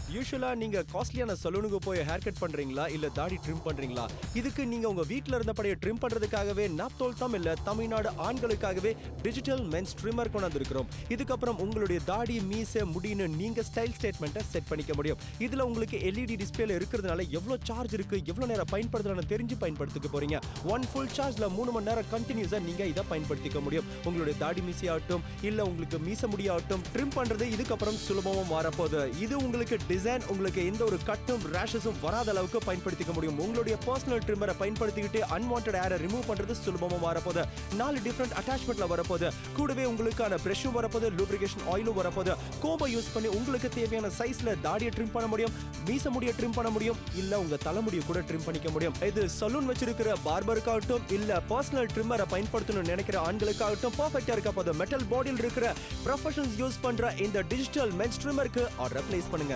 யூஷுவலா நீங்க காஸ்ட்லியான சலூனுக்கு போய் ஹேர் கட் பண்றீங்களா இல்ல தாடி ட்ரிம் பண்றீங்களா இதுக்கு நீங்க உங்க வீட்ல இருந்தபடியே ட்ரிம் பண்றதுக்காகவே நாப்தோல் தம் இல்ல தமிழ்நாடு ஆண்களுக்காகவே டிஜிட்டல் மென்ஸ் ட்ரிம்மர் கொண்டு வந்திருக்கிறோம் இதுக்கப்புறம் உங்களுடைய தாடி மீசை முடின்னு நீங்க ஸ்டைல் ஸ்டேட்மெண்ட்டை செட் பண்ணிக்க முடியும் இதுல உங்களுக்கு எல்இடி டிஸ்பிளேல இருக்கிறதுனால எவ்வளவு சார்ஜ் இருக்கு எவ்வளவு நேரம் பயன்படுத்தலாம்னு தெரிஞ்சு பயன்படுத்திக்க போறீங்க ஒன் ஃபுல் சார்ஜ்ல மூணு மணி நேரம் கண்டினியூஸா நீங்க இதை பயன்படுத்திக்க முடியும் உங்களுடைய தாடி மீசி ஆகட்டும் இல்ல உங்களுக்கு மீச முடியாகட்டும் ட்ரிம் பண்றது இதுக்கப்புறம் சுலபமா மாறப்போகுது இது உங்களுக்கு டிசைன் உங்களுக்கு எந்த ஒரு கட்டும் ரேஷஸும் வராத அளவுக்கு பயன்படுத்திக்க முடியும் உங்களுடைய பர்சனல் ட்ரிம்மரை பயன்படுத்திக்கிட்டு அன்வான்ட் ஏரை ரிமூவ் பண்றது சுலபமா வரப்போகுது நாலு டிஃப்ரெண்ட் அட்டாச்மெண்ட்ல வரப்போகுது கூடவே உங்களுக்கான பிரஷும் வரப்போகுது லூப்ரிகேஷன் ஆயிலும் வரப்போகுது கோம்பை யூஸ் பண்ணி உங்களுக்கு தேவையான சைஸ்ல தாடியை ட்ரிம் பண்ண முடியும் மீச முடிய ட்ரிம் பண்ண முடியும் இல்ல உங்க தலைமுடியை கூட ட்ரிம் பண்ணிக்க முடியும் இது சலூன் வச்சிருக்கிற பார்பருக்காகட்டும் இல்ல பர்சனல் ட்ரிம்மரை பயன்படுத்தணும்னு நினைக்கிற ஆண்களுக்காகட்டும் பர்ஃபெக்டா இருக்க போது மெட்டல் பாடியில் இருக்கிற ப்ரொஃபஷனல்ஸ் யூஸ் பண்ற இந்த டிஜிட்டல் மென்ஸ் ட்ரிம்மருக்கு ஆர்டர் பிளேஸ் பண்ணுங்க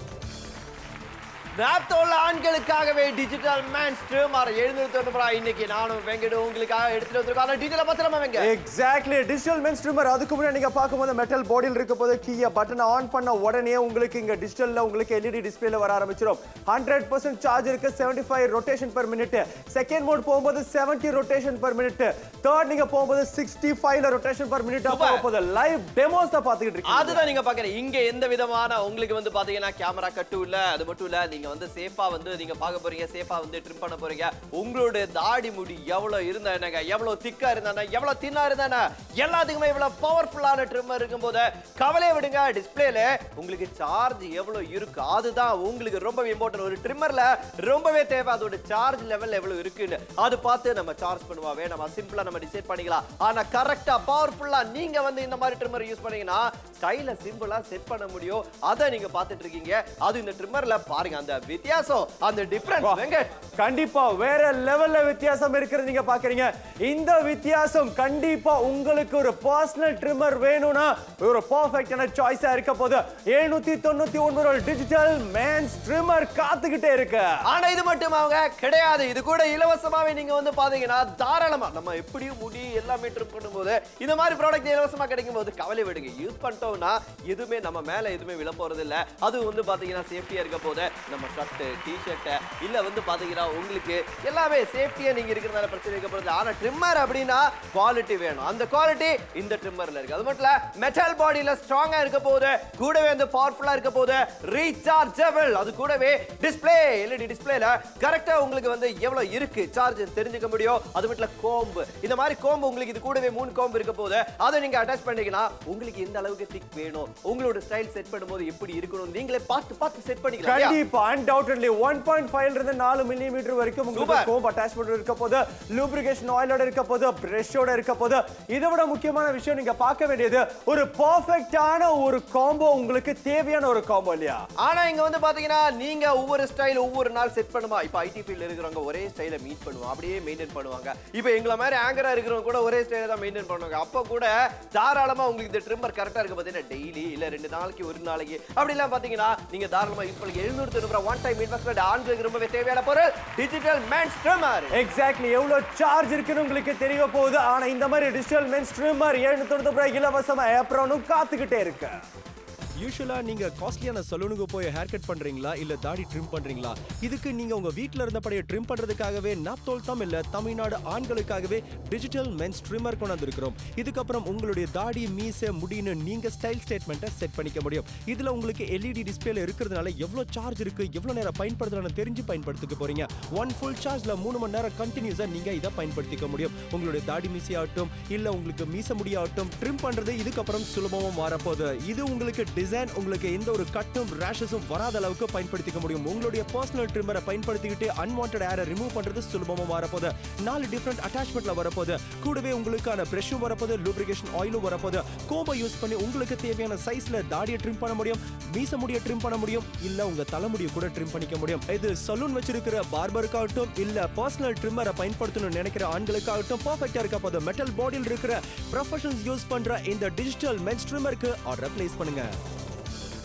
நாப்தோல் ஆண்களுக்காகவே டிஜிட்டல் மேன் ஸ்ட்ரீமர் எழுநூத்தி இன்னைக்கு நானும் வெங்கடும் உங்களுக்காக எடுத்துட்டு வந்திருக்கோம் டீட்டெயில பத்திரமா வெங்க எக்ஸாக்ட்லி டிஜிட்டல் மென் ஸ்ட்ரீமர் அதுக்கு முன்னாடி நீங்க பார்க்கும்போது மெட்டல் பாடியில் இருக்க போது கீய பட்டனை ஆன் பண்ண உடனே உங்களுக்கு இங்க டிஜிட்டல்ல உங்களுக்கு எல்இடி டிஸ்பிளேல வர ஆரம்பிச்சிடும் ஹண்ட்ரட் பர்சன்ட் சார்ஜ் இருக்கு seventy five rotation per minute second mode போகும்போது seventy rotation per minute third நீங்க போகும்போது சிக்ஸ்டி ஃபைவ்ல ரொட்டேஷன் பர் மினிட் Super. போகுது லைவ் டெமோஸ் தான் பாத்துக்கிட்டு இருக்கீங்க அதுதான் நீங்க பாக்குறீங்க இங்க எந்த விதமான உங்களுக்கு வந்து பாத்தீங்கன்னா கேமரா கட்டும் இல்ல அது மட்டும் இல்ல நீங்க வந்து சேஃபா வந்து நீங்க பார்க்க போறீங்க சேஃபா வந்து ட்ரிம் பண்ண போறீங்க உங்களுடைய தாடி முடி எவ்வளவு இருந்தா என்னங்க எவ்வளவு திக்கா இருந்தானே எவ்வளவு தின்னா இருந்தானே எல்லாத்துக்குமே இவ்வளவு பவர்ஃபுல்லான ட்ரிம்மர் இருக்கும்போது கவலையை விடுங்க டிஸ்பிளேல உங்களுக்கு சார்ஜ் எவ்வளவு இருக்கு அதுதான் உங்களுக்கு ரொம்ப இம்பார்ட்டன்ட் ஒரு ட்ரிம்மர்ல ரொம்பவே தேவை அதோட சார்ஜ் லெவல் எவ்வளவு இருக்குன்னு அது பார்த்து நம்ம சார்ஜ் பண்ணுவா வேணாமா சிம்பிளா நம்ம டிசைட் பண்ணிக்கலாம் ஆனா கரெக்டா பவர்ஃபுல்லா நீங்க வந்து இந்த மாதிரி ட்ரிம்மர் யூஸ் பண்ணீங்கன்னா ஸ்டைல சிம்பிளா செட் பண்ண முடியும் அதை நீங்க பார்த்துட்டு இருக்கீங்க அது இந்த ட்ரிம்மர்ல பாருங்க அந்த வித்தியாசம் அந்த டிஃபரன்ஸ் வெங்கட் கண்டிப்பா வேற லெவல்ல வித்தியாசம் இருக்கிறது நீங்க பாக்குறீங்க இந்த வித்தியாசம் கண்டிப்பா உங்களுக்கு ஒரு பர்சனல் ட்ரிம்மர் வேணும்னா ஒரு பர்ஃபெக்டான சாய்ஸா இருக்க போது எழுநூத்தி தொண்ணூத்தி ஒன்பது டிஜிட்டல் மேன்ஸ் ட்ரிம்மர் காத்துக்கிட்டே இருக்கு ஆனா இது மட்டும் அவங்க கிடையாது இது கூட இலவசமாவே நீங்க வந்து பாத்தீங்கன்னா தாராளமா நம்ம எப்படியும் முடி எல்லாமே ட்ரிப் பண்ணும்போது இந்த மாதிரி ப்ராடக்ட் இலவசமா கிடைக்கும் போது கவலை விடுங்க யூஸ் பண்ணிட்டோம்னா எதுவுமே நம்ம மேல எதுவுமே விழ போறது இல்ல அது வந்து பாத்தீங்கன்னா சேஃப்டியா இருக்க போது நம்ம ஷர்ட் டிஷர்ட் இல்ல வந்து பாத்தீங்கன்னா உங்களுக்கு எல்லாமே சேஃப்டியா நீங்க இருக்கிறதால பிரச்சனை இருக்க போறது ஆனா ட்ரிம்மர் அப்படின்னா குவாலிட்டி வேணும் அந்த குவாலிட்டி இந்த ட்ரிம்மர்ல இருக்கு அது மட்டும் இல்ல மெட்டல் பாடியில ஸ்ட்ராங்கா இருக்க போது கூடவே வந்து பவர்ஃபுல்லா இருக்க போது ரீசார்ஜபிள் அது கூடவே டிஸ்ப்ளே எல்இடி டிஸ்ப்ளேல கரெக்டா உங்களுக்கு வந்து எவ்வளவு இருக்கு சார்ஜ் தெரிஞ்சுக்க முடியும் அது மட்டும் இல்ல கோம்பு இந்த மாதிரி கோம்பு உங்களுக்கு இது கூடவே மூணு கோம்பு இருக்க போது அதை நீங்க அட்டாச் பண்ணீங்கன்னா உங்களுக்கு எந்த அளவுக்கு திக் வேணும் உங்களோட ஸ்டைல் செட் பண்ணும்போது எப்படி இருக்கணும் நீங்களே பார்த்து பார்த்து செட் பண்ணிக்கலாம் இல்லையா? கண்டிப்பா அன்டவுட்லி ஒன் பாயிண்ட் ஃபைவ்ல இருந்து நாலு மில்லிமீட்டர் வரைக்கும் உங்களுக்கு Super. கோம் அட்டாச்மெண்ட் இருக்க போது லூப்ரிகேஷன் ஆயிலோட இருக்க போது பிரஷோட இருக்க போது இதை விட முக்கியமான விஷயம் நீங்க பார்க்க வேண்டியது ஒரு பர்ஃபெக்டான ஒரு காம்போ உங்களுக்கு தேவையான ஒரு காம்போ இல்லையா ஆனா இங்க வந்து பாத்தீங்கன்னா நீங்க ஒவ்வொரு ஸ்டைல் ஒவ்வொரு நாள் செட் பண்ணுமா இப்ப ஐடி ஃபீல்ட்ல இருக்கிறவங்க ஒரே ஸ்டைல மீட் பண்ணுவோம் அப்படியே மெயின்டைன் பண்ணுவாங்க இப்ப எங்கள மாதிரி ஆங்கரா இருக்கிறவங்க கூட ஒரே ஸ்டைல தான் மெயின்டைன் பண்ணுவாங்க அப்ப கூட தாராளமா உங்களுக்கு இந்த ட்ரிம்மர் கரெக்டா இருக்க பாத்தீங்கன்னா டெய்லி இல்ல ரெண்டு நாளைக்கு ஒரு நாளைக்கு அப்படி எல்லாம் பாத்தீங்கன்னா நீங்க தாராளமா யூஸ் பண்ணி எழுநூறு தொண்ணூறு ஒன் டைம் இன்வெஸ்ட்மெண்ட் ஆண்களுக்கு ரொம்பவே தேவையான பொருள் டிஜிட்டல் மேன் ட்ரிம்மர் எக்ஸாக்ட்லி எவ்வளவு சார்ஜ் இருக்குன்னு உங்களுக்கு தெரிய போகுது ஆனா இந்த மாதிரி டிஜிட்டல் மென் ஸ்ட்ரீமர் எழுநூத்தி ரூபாய் இலவசமா ஏப்ரனும் காத்துக்கிட்டே இருக்கு யூஷுவலா நீங்க காஸ்ட்லியான சலூனுக்கு போய் ஹேர் கட் பண்றீங்களா இல்ல தாடி ட்ரிம் பண்றீங்களா இதுக்கு நீங்க உங்க வீட்ல இருந்தபடியே ட்ரிம் பண்றதுக்காகவே நாப்தோல் தம் இல்ல தமிழ்நாடு ஆண்களுக்காகவே டிஜிட்டல் மென்ஸ் ட்ரிம்மர் கொண்டு வந்திருக்கிறோம் இதுக்கப்புறம் உங்களுடைய தாடி மீசை முடின்னு நீங்க ஸ்டைல் ஸ்டேட்மெண்ட்டை செட் பண்ணிக்க முடியும் இதுல உங்களுக்கு எல்இடி டிஸ்பிளேல இருக்கிறதுனால எவ்வளவு சார்ஜ் இருக்கு எவ்வளவு நேரம் பயன்படுத்தலாம்னு தெரிஞ்சு பயன்படுத்திக்க போறீங்க ஒன் ஃபுல் சார்ஜ்ல மூணு மணி நேரம் கண்டினியூஸா நீங்க இதை பயன்படுத்திக்க முடியும் உங்களுடைய தாடி மீசி ஆகட்டும் இல்ல உங்களுக்கு மீச முடியாகட்டும் ட்ரிம் பண்றது இதுக்கப்புறம் சுலபமா மாறப்போகுது இது உங்களுக்கு டிசைன் உங்களுக்கு எந்த ஒரு கட்டும் ரேஷஸும் வராத அளவுக்கு பயன்படுத்திக்க முடியும் உங்களுடைய பர்சனல் ட்ரிம்மரை பயன்படுத்திக்கிட்டு அன்வான்ட் ஏரை ரிமூவ் பண்றது சுலபமா மாறப்போகுது நாலு டிஃப்ரெண்ட் அட்டாச்மெண்ட்ல வரப்போகுது கூடவே உங்களுக்கான பிரஷும் வரப்போகுது லூப்ரிகேஷன் ஆயிலும் வரப்போகுது கோம்பை யூஸ் பண்ணி உங்களுக்கு தேவையான சைஸ்ல தாடியை ட்ரிம் பண்ண முடியும் மீச முடிய ட்ரிம் பண்ண முடியும் இல்ல உங்க தலைமுடியை கூட ட்ரிம் பண்ணிக்க முடியும் இது சலூன் வச்சிருக்கிற பார்பருக்காகட்டும் இல்ல பர்சனல் ட்ரிம்மரை பயன்படுத்தணும்னு நினைக்கிற ஆண்களுக்காகட்டும் பர்ஃபெக்டா இருக்க போது மெட்டல் பாடியில் இருக்கிற ப்ரொஃபஷனல்ஸ் யூஸ் பண்ற இந்த டிஜிட்டல் மென்ஸ் ட்ரிம்மருக்கு ஆர்டர் பிளேஸ் பண்ணுங்க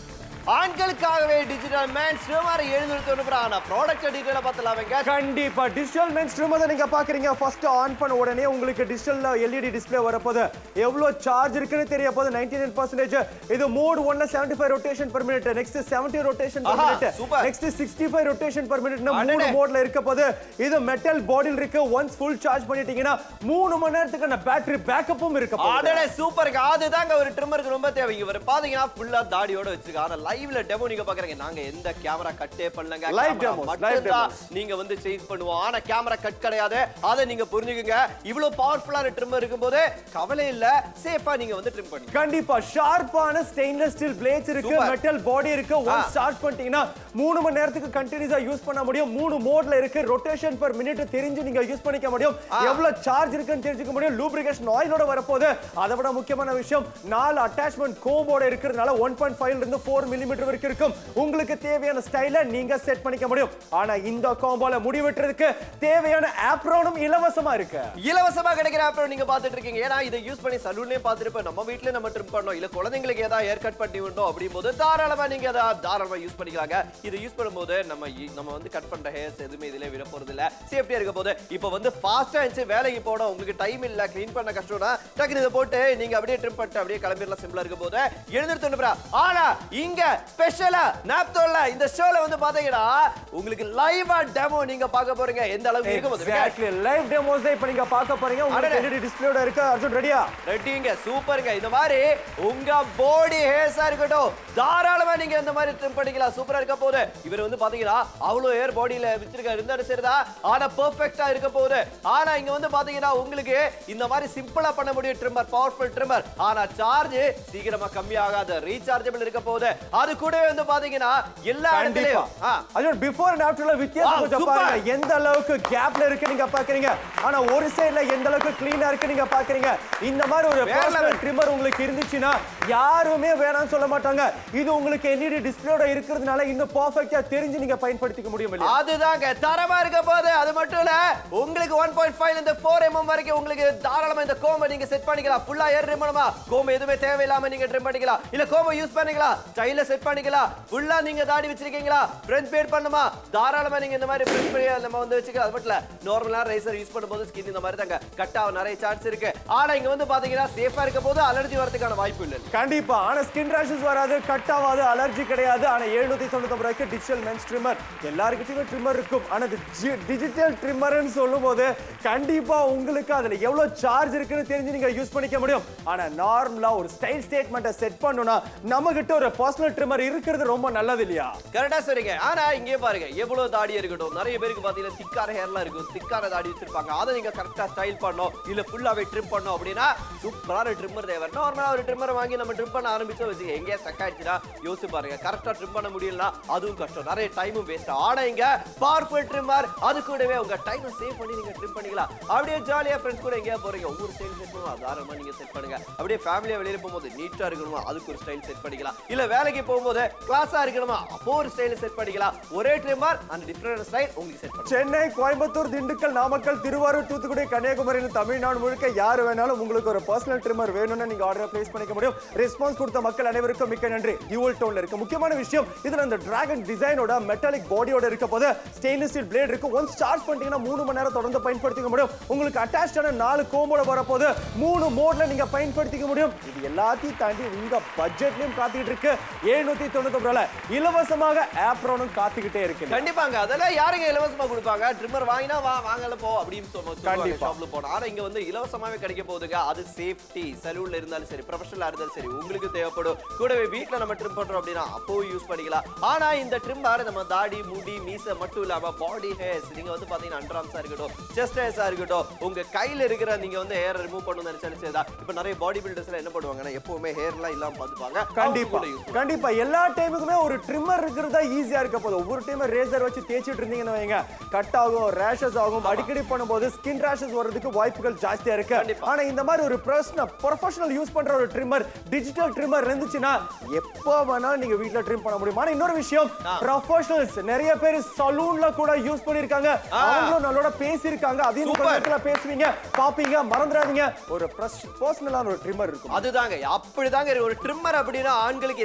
ஆண்களுக்காகவே டிஜிட்டல் மேன் சுமார் எழுநூத்தி தொண்ணூறு ஆனா ப்ராடக்ட் டீட்டெயில பார்த்தலாமேங்க கண்டிப்பா டிஜிட்டல் மென் ஸ்ட்ரீம் தான் நீங்க பாக்குறீங்க ஃபர்ஸ்ட் ஆன் பண்ண உடனே உங்களுக்கு டிஜிட்டல் எல்இடி டிஸ்ப்ளே வரப்போது எவ்வளவு சார்ஜ் இருக்குன்னு தெரிய போகுது 99% இது மோட் ஒன்ல 75 rotation per minute next 70 rotation per ஆஹா, minute super. Next 65 rotation per minute மூணு அடடே. மோட்ல இருக்க போது இது மெட்டல் பாடியில் இருக்கு ஒன்ஸ் ஃபுல் சார்ஜ் பண்ணிட்டீங்கன்னா மூணு மணி நேரத்துக்கான பேட்டரி பேக்கப்பும் இருக்க போகுது அடடே சூப்பருங்க அதுதாங்க ஒரு ட்ரிம்மருக்கு ரொம்ப தேவை இவர் பாத்தீங்கன்னா ஃபுல்லா தாடியோட வச்சிருக்காங்க ஆனா லைவ்ல டெமோ நீங்க பாக்குறீங்க நாங்க எந்த கேமரா கட்டே பண்ணலங்க Live Camera demos, live மட்டும்தான் demos. நீங்க வந்து சேஞ்ச் பண்ணுவோம் ஆனா கேமரா கட் கிடையாது அதை நீங்க புரிஞ்சுக்குங்க இவ்வளவு பவர்ஃபுல்லான ட்ரிம்மர் இருக்கும்போது கவலை இல்ல சேஃபா நீங்க வந்து ட்ரிம் பண்ணி கண்டிப்பா ஷார்ப்பான ஸ்டெயின்லெஸ் ஸ்டீல் பிளேட்ஸ் இருக்கு Super. மெட்டல் பாடி இருக்கு ஒன்ஸ் ஆ. சார்ஜ் பண்ணிட்டீங்கன்னா மூணு மணி நேரத்துக்கு கண்டினியூஸா யூஸ் பண்ண முடியும் மூணு மோட்ல இருக்கு ரொட்டேஷன் per மினிட் தெரிஞ்சு நீங்க யூஸ் பண்ணிக்க முடியும் ஆ. எவ்வளவு சார்ஜ் இருக்குன்னு தெரிஞ்சுக்க முடியும் லூப்ரிகேஷன் ஆயிலோட வரப்போகுது அதை விட முக்கியமான விஷயம் நாலு அட்டாச்மெண்ட் கோம்போட இருக்கிறதுனால ஒன் பாயிண்ட் ஃபைவ்ல இருந்து ஃபோர் மில்லிமீட்டர் வரைக்கும் இருக்கும் உங்களுக்கு தேவையான ஸ்டைல நீங்க செட் பண்ணிக்க முடியும் ஆனா இந்த காம்போல முடிவெட்டுறதுக்கு தேவையான ஆப்ரோனும் இலவசமா இருக்கு இலவசமா கிடைக்கிற அப்புறம் நீங்க பாத்துட்டு இருக்கீங்க ஏன்னா இதை யூஸ் பண்ணி சலூன்லயே பார்த்துருப்போம் நம்ம வீட்லயே நம்ம ட்ரிம் பண்ணோம் இல்ல குழந்தைங்களுக்கு ஏதாவது ஹேர் கட் பண்ணி விடணும் அப்படியும் போது தாராளமா நீங்க அதை தாராளமா யூஸ் பண்ணிக்கலாங்க இது யூஸ் பண்ணும்போது நம்ம இ- நம்ம வந்து கட் பண்ற ஹேர்ஸ் எதுவுமே இதுல விட போறது இல்ல சேஃப்டியா இருக்க போது இப்போ வந்து ஃபாஸ்டா இருந்துச்சு வேலைக்கு போனோம் உங்களுக்கு டைம் இல்ல க்ளீன் பண்ண கஷ்டம்னா டக்குனு இதை போட்டு நீங்க அப்படியே ட்ரிம் பண்ணிட்டு அப்படியே கிளம்பிடலாம் சிம்பிளா இருக்க போது எழுந்திரு தொண்ணூறு ஆனா இங்க ஸ்பெஷலா நாப்தோல்ல இந்த ஷோல வந்து பாத்தீங்கன்னா உங்களுக்கு லைவா டெமோ நீங்க பார்க்க போறீங்க எந்த அளவுக்கு இருக்க போது எக்ஸாக்ட்லி லைவ் டெமோஸ் தான் இப்போ நீங்க பார்க்க போறீங்க உங்களுக்கு அடடே. எல்இடி டிஸ்ப்ளேயோட இருக்கு அர்ஜுன் ரெடியா ரெட்டிங்க சூப்பருங்க இந்த மாதிரி உங்க பாடி ஹேர்ஸா இருக்கட்டும் தாராளமா நீங்க இந்த மாதிரி ட்ரிம் பண்ணிக்கலாம் சூப்பரா இருக்க போகுது இவர் வந்து பாத்தீங்கன்னா அவ்வளவு ஹேர் பாடியில வச்சிருக்காரு இருந்தாலும் சரிதான் ஆனா பெர்ஃபெக்ட்டா இருக்க போகுது ஆனா இங்க வந்து பாத்தீங்கன்னா உங்களுக்கு இந்த மாதிரி சிம்பிளா பண்ண முடியும் ட்ரிம்மர் பவர்ஃபுல் ட்ரிம்மர் ஆனா சார்ஜ் சீக்கிரமா கம்மி ஆகாது ரீசார்ஜபிள் இருக்க போகுது அது கூடவே வந்து பாத்தீங்கன்னா எல்லா கண்டிப்பா இடத்துலயும் ஆ, அர்ஜுன் பிஃபோர் அண்ட் ஆஃப்டர்ல வித்தியாசம் Wow, கொஞ்சம் super. பாருங்க எந்த அளவுக்கு கேப்ல இருக்கு நீங்க பாக்குறீங்க ஆனா ஒரு சைடுல எந்த அளவுக்கு க்ளீனா இருக்கு நீங்க பாக்குறீங்க இந்த மாதிரி ஒரு வேற பர்சனல் level. ட்ரிம்மர் உங்களுக்கு இருந்துச்சுன்னா யாருமே வேணாம்னு சொல்ல மாட்டாங்க இது உங்களுக்கு எல்இடி டிஸ்ப்ளேயோட இருக்கிறதுனால இன்னும் பர்ஃபெக்ட்டா தெரிஞ்சு நீங்க பயன்படுத்திக்க முடியும் இல்லையா அதுதாங்க தரமா இருக்க போது அது மட்டும் இல்ல உங்களுக்கு ஒன் பாயிண்ட் ஃபைவ் இந்த ஃபோர் எம்எம் வரைக்கும் உங்களுக்கு தாராளமா இந்த கோம்பை நீங்க செட் பண்ணிக்கலாம் ஃபுல்லா ஏர் ட்ரிம் பண்ணுமா கோம்பை எதுவுமே தேவையில்லாம நீங்க ட்ரிம் பண்ணிக்கலாம் இல்ல கோம்பை யூஸ் பண்ணிக்கலாம் ஸ்டைல செட் பண்ணிக்கலாம் ஃபுல்லா நீங்க தாடி வச்சிருக்கீங்களா ஃப்ரண்ட் பேட் பண்ணுமா தாராளமா நீங்க இந்த மாதிரி ஃப்ரண்ட் பேட் நம்ம வந்து வச்சுக்கலாம் அது மட்டும் இல்ல நார்மலா ரேசர் யூஸ் பண்ணும்போது ஸ்கின் இந்த மாதிரி தாங்க கட் ஆக நிறைய சான்ஸ் இருக்கு ஆனா இங்க வந்து பாத்தீங்கன்னா சேஃபா இருக்க போது அலர்ஜி வரதுக்கான வாய்ப்பு இல்லை கண்டிப்பா ஆனா ஸ்கின் ரேஷஸ் வராது கட் ஆகாது அலர்ஜி கிடையாது ஆனா எழுநூத்தி தொண்ணூத்தி ரூபாய்க்கு டிஜிட்டல் மென்ஸ் ட்ரிம்மர் எல்லாருக்கிட்டையுமே ட்ரிம்மர் இருக்கும் ஆனா டிஜிட்டல் ட்ரிம்மர்னு சொல்லும் போது கண்டிப்பா உங்களுக்கு அதுல எவ்வளவு சார்ஜ் இருக்குன்னு தெரிஞ்சு நீங்க யூஸ் பண்ணிக்க முடியும் ஆனா நார்மலா ஒரு ஸ்டைல் ஸ்டேட்மெண்ட்டை செட் பண்ணணும்னா நம்ம கிட்ட ஒரு பர்சனல் ட்ரிம்மர் இருக்கிறது ரொம்ப நல்லது இல்லையா கரெக்டா சொல்றீங்க ஆனா இங்கே பாருங்க எவ்வளவு தாடி இருக்கட்டும் நிறைய பேருக்கு பாத்தீங்கன்னா திக்கான ஹேர்லாம் இருக்கும் திக்கான தாடி வச்சிருப்பாங்க அதை நீங்க கரெக்டா ஸ்டைல் பண்ணோம் இல்ல ஃபுல்லாவே ட்ரிம் பண்ணோம் அப்படின்னா சூப்பரான ட்ரிம்மர் தேவை நார்மலா ஒரு ட்ரிம்மர் வாங்கி நம்ம ட்ரிம் பண்ண ஆரம்பிச்சோம் வச்சுக்க எங்கேயா ஸ்டக் ஆயிடுச்சுன்னா யோசிச்சு பாருங்க கரெக்டா ட்ரிம் பண்ண முடியலனா அதுவும் கஷ்டம் நிறைய டைமும் வேஸ்ட் ஆனா இங்க பவர்ஃபுல் ட்ரிம்மர் அது கூடவே உங்க டைமை சேவ் பண்ணி நீங்க ட்ரிம் பண்ணிக்கலாம் அப்படியே ஜாலியா ஃப்ரெண்ட்ஸ் கூட எங்கேயா போறீங்க ஒவ்வொரு ஸ்டைல் செட் பண்ணுவோம் தாராளமா நீங்க செட் பண்ணுங்க அப்படியே ஃபேமிலியா வெளியில போகும்போது நீட்டா இருக்கணுமா அதுக்கு ஒரு ஸ்டைல் செட் பண்ணிக்கலாம் இல்ல வேலைக்கு போகும்போது கிளாஸா இருக்கணுமா அப்போ ஒரு ஸ்டைல் செட் பண்ணிக்கலாம் ஒரே ட்ரிம்மர் அந்த டிஃபரெண்ட் ஸ்டைல் உங்களுக்கு செட் பண்ணலாம் சென்னை கோயம்புத்தூர் திண்டுக்கல் நாமக்கல் திருவாரூர் தூத்துக்குடி கன்னியாகுமரி தமிழ்நாடு முழுக்க யார் வேணாலும் உங்களுக்கு ஒரு பர்சனல் ட்ரிம்மர் வேணும்னு நீங்க ஆர்டர் பிளேஸ் பண்ணிக்க முடியும் ரெஸ்பான்ஸ் கொடுத்த மக்கள் அனைவருக்கும் மிக்க நன்றி டியூவல் டோன்ல இருக்கு முக்கியமான விஷயம் இதுல இந்த டிராகன் டிசைனோட மெட்டாலிக் பாடியோட இருக்க போது ஸ்டெயின்லெஸ் ஸ்டீல் பிளேட் இருக்கு ஒன்ஸ் சார்ஜ் பண்ணிட்டீங்கன்னா மூணு மணி நேரம் தொடர்ந்து பயன்படுத்திக்க முடியும் உங்களுக்கு அட்டாச்சான நாலு கோம்போட வரப்போது மூணு மோட்ல நீங்க பயன்படுத்திக்க முடியும் இது எல்லாத்தையும் தாண்டி உங்க பட்ஜெட்லயும் காத்துக்கிட்டு இருக்கு எழுநூத்தி தொண்ணூத்தி ரூபாய் இலவசமாக ஆப்ரோனும் காத்துக்கிட்டே இருக்கு கண்டிப்பாங்க அதெல்லாம் யாருங்க இலவசமா கொடுப்பாங்க ட்ரிம்மர் வாங்கினா வா வாங்கல போ அப்படின்னு சொல்லுவாங்க கண்டிப்பா. ஷாப்ல போனா ஆனா இங்க வந்து இலவசமாவே கிடைக்க போகுதுங்க அது சேஃப்டி சலூன்ல இருந்தாலும் சரி ப்ரொஃபஷனலா இருந்தாலும் சரி உங்களுக்கு தேவைப்படும் கூடவே வீட்ல நம்ம ட்ரிம் பண்றோம் அப்படின்னா அப்போ யூஸ் பண்ணிக்கலாம் ஆனா இந்த ட்ரிம்மர் நம்ம தாடி முடி மீசை மட்டும் இல்லாம பாடி ஹேர்ஸ் நீங்க வந்து பாத்தீங்கன்னா அண்டர்ஆர்ம்ஸா இருக்கட்டும் செஸ்ட் ஹேர்ஸா இருக்கட்டும் உங்க கையில இருக்கிற நீங்க வந்து ஹேர் ரிமூவ் பண்ணணும்னு நினைச்சாலும் சரிதான் இப்ப நிறைய பாடி பில்டர்ஸ்ல என்ன பண்ணுவாங்கன்னா எப்பவுமே ஹேர்லாம் இல்லாம பாத்துப்பாங்க கண்டிப்பா அவங்க கூட use கண்டிப்பா எல்லா டைமுக்குமே ஒரு ட்ரிம்மர் இருக்கிறதா ஈஸியா இருக்க போகுது ஒவ்வொரு டைம் ரேசர் வச்சு தேய்ச்சிட்டு இருந்தீங்கன்னு வைங்க கட் ஆகும் ரேஷஸ் ஆகும் அடிக்கடி பண்ணும்போது ஸ்கின் ரேஷஸ் வர்றதுக்கு வாய்ப்புகள் ஜாஸ்தியா இருக்கு கண்டிப்பா. ஆனா இந்த மாதிரி ஒரு பர்சனல் ப்ரொஃபஷனல் யூஸ் பண்ற ஒரு ட்ரிம்மர் டிஜிட்டல் ட்ரிம்மர் இருந்துச்சுன்னா எப்போ வேணாலும் நீங்க வீட்ல ட்ரிம் பண்ண முடியும் ஆனா இன்னொரு விஷயம் ஆ. ப்ரொஃபஷனல்ஸ் நிறைய பேர் சலூன்ல கூட யூஸ் பண்ணிருக்காங்க ஆ. அவங்களும் நல்லோட பேசியிருக்காங்க அதையும் Super. கொஞ்ச நேரத்துல பேசுவீங்க பாப்பீங்க மறந்துடாதீங்க ஒரு பர்சனலான ஒரு ட்ரிம்மர் இருக்கும் அதுதாங்க அப்படிதாங்க இருக்கு. ஒரு ட்ரிம்மர் அப்படின்னா ஆண்களுக்கு எந்த அளவுக்கு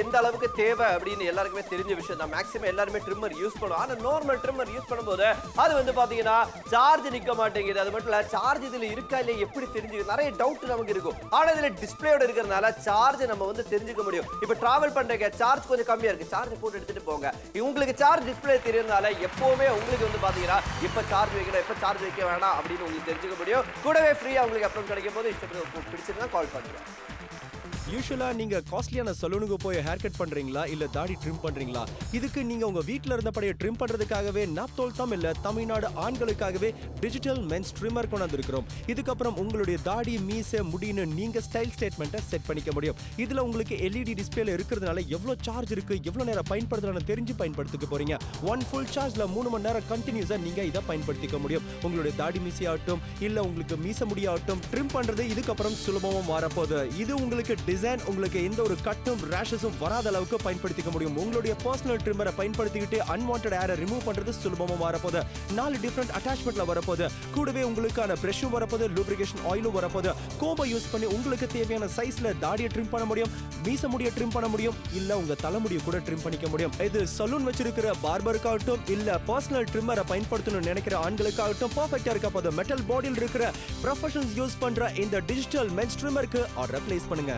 தேவை அப்படின்னு எல்லாருக்குமே தெரிஞ்ச விஷயம் தான் மேக்ஸிமம் எல்லாருமே ட்ரிம்மர் யூஸ் பண்ணுவோம் ஆனா நார்மல் ட்ரிம்மர் யூஸ் பண்ணும்போது அது வந்து பாத்தீங்கன்னா சார்ஜ் நிக்க மாட்டேங்குது அது மட்டும் இல்ல சார்ஜ் இதுல இருக்கா இல்லையா எப்படி தெரிஞ்சு நிறைய டவுட் நமக்கு இருக்கும் ஆனா இதுல டிஸ்பிளேயோட இருக்கிறதுனால சார்ஜ் நம்ம வந்து தெரிஞ்சுக்க முடியும் இப்போ டிராவல் பண்றீங்க சார்ஜ் கொஞ்சம் கம்மியா இருக்கு சார்ஜ் போட்டு எடுத்துட்டு போங்க உங்களுக்கு சார்ஜ் டிஸ்பிளே தெரியறதுனால எப்பவுமே உங்களுக்கு வந்து பாத்தீங்கன்னா இப்ப சார்ஜ் வைக்கணும் எப்ப சார்ஜ் வைக்க வேணாம் அப்படின்னு உங்களுக்கு தெரிஞ்சுக்க முடியும் கூடவே ஃப்ரீயா உங்களுக்கு அப்புறம் கிடைக்கும் போது இஷ்டப்பட்டு பிடிச்சிருந்தா கால் பண்ணுங்க யூஸ்வலா நீங்க காஸ்ட்லியான சலூனுக்கு போய் ஹேர் கட் பண்றீங்களா இல்ல தாடி ட்ரிம் பண்றீங்களா இதுக்கு நீங்க உங்க வீட்ல இருந்தபடியே ட்ரிம் பண்றதுக்காகவே நாப்தோல் தம் இல்ல தமிழ்நாடு ஆண்களுக்காகவே டிஜிட்டல் மென்ஸ் ட்ரிம்மர் கொண்டு வந்திருக்கிறோம் இதுக்கப்புறம் உங்களுடைய தாடி மீசை முடின்னு நீங்க ஸ்டைல் ஸ்டேட்மெண்ட்டை செட் பண்ணிக்க முடியும் இதுல உங்களுக்கு எல்இடி டிஸ்பிளேல இருக்கிறதுனால எவ்வளவு சார்ஜ் இருக்கு எவ்வளவு நேரம் பயன்படுத்தலாம்னு தெரிஞ்சு பயன்படுத்திக்க போறீங்க ஒன் ஃபுல் சார்ஜ்ல மூணு மணி நேரம் கண்டினியூஸா நீங்க இதை பயன்படுத்திக்க முடியும் உங்களுடைய தாடி மீசி ஆகட்டும் இல்ல உங்களுக்கு மீச முடியாகட்டும் ட்ரிம் பண்றது இதுக்கப்புறம் சுலபமா மாறப்போகுது இது உங்களுக்கு டிசைன் உங்களுக்கு எந்த ஒரு கட்டும் ரேஷஸும் வராத அளவுக்கு பயன்படுத்திக்க முடியும் உங்களுடைய பர்சனல் ட்ரிம்மரை பயன்படுத்திக்கிட்டு அன்வான்ட் ஏரை ரிமூவ் பண்றது சுலபமா வரப்போகுது நாலு டிஃப்ரெண்ட் அட்டாச்மெண்ட்ல வரப்போகுது கூடவே உங்களுக்கான பிரஷும் வரப்போகுது லூப்ரிகேஷன் ஆயிலும் வரப்போகுது கோம்பை யூஸ் பண்ணி உங்களுக்கு தேவையான சைஸ்ல தாடியை ட்ரிம் பண்ண முடியும் மீச முடிய ட்ரிம் பண்ண முடியும் இல்ல உங்க தலைமுடியை கூட ட்ரிம் பண்ணிக்க முடியும் இது சலூன் வச்சிருக்கிற பார்பருக்காகட்டும் இல்ல பர்சனல் ட்ரிம்மரை பயன்படுத்தணும்னு நினைக்கிற ஆண்களுக்காகட்டும் பர்ஃபெக்டா இருக்க போது மெட்டல் பாடியில் இருக்கிற ப்ரொஃபஷனல்ஸ் யூஸ் பண்ற இந்த டிஜிட்டல் மென்ஸ் ட்ரிம்மருக்கு ஆர்டர் பிளேஸ் பண்ணுங்க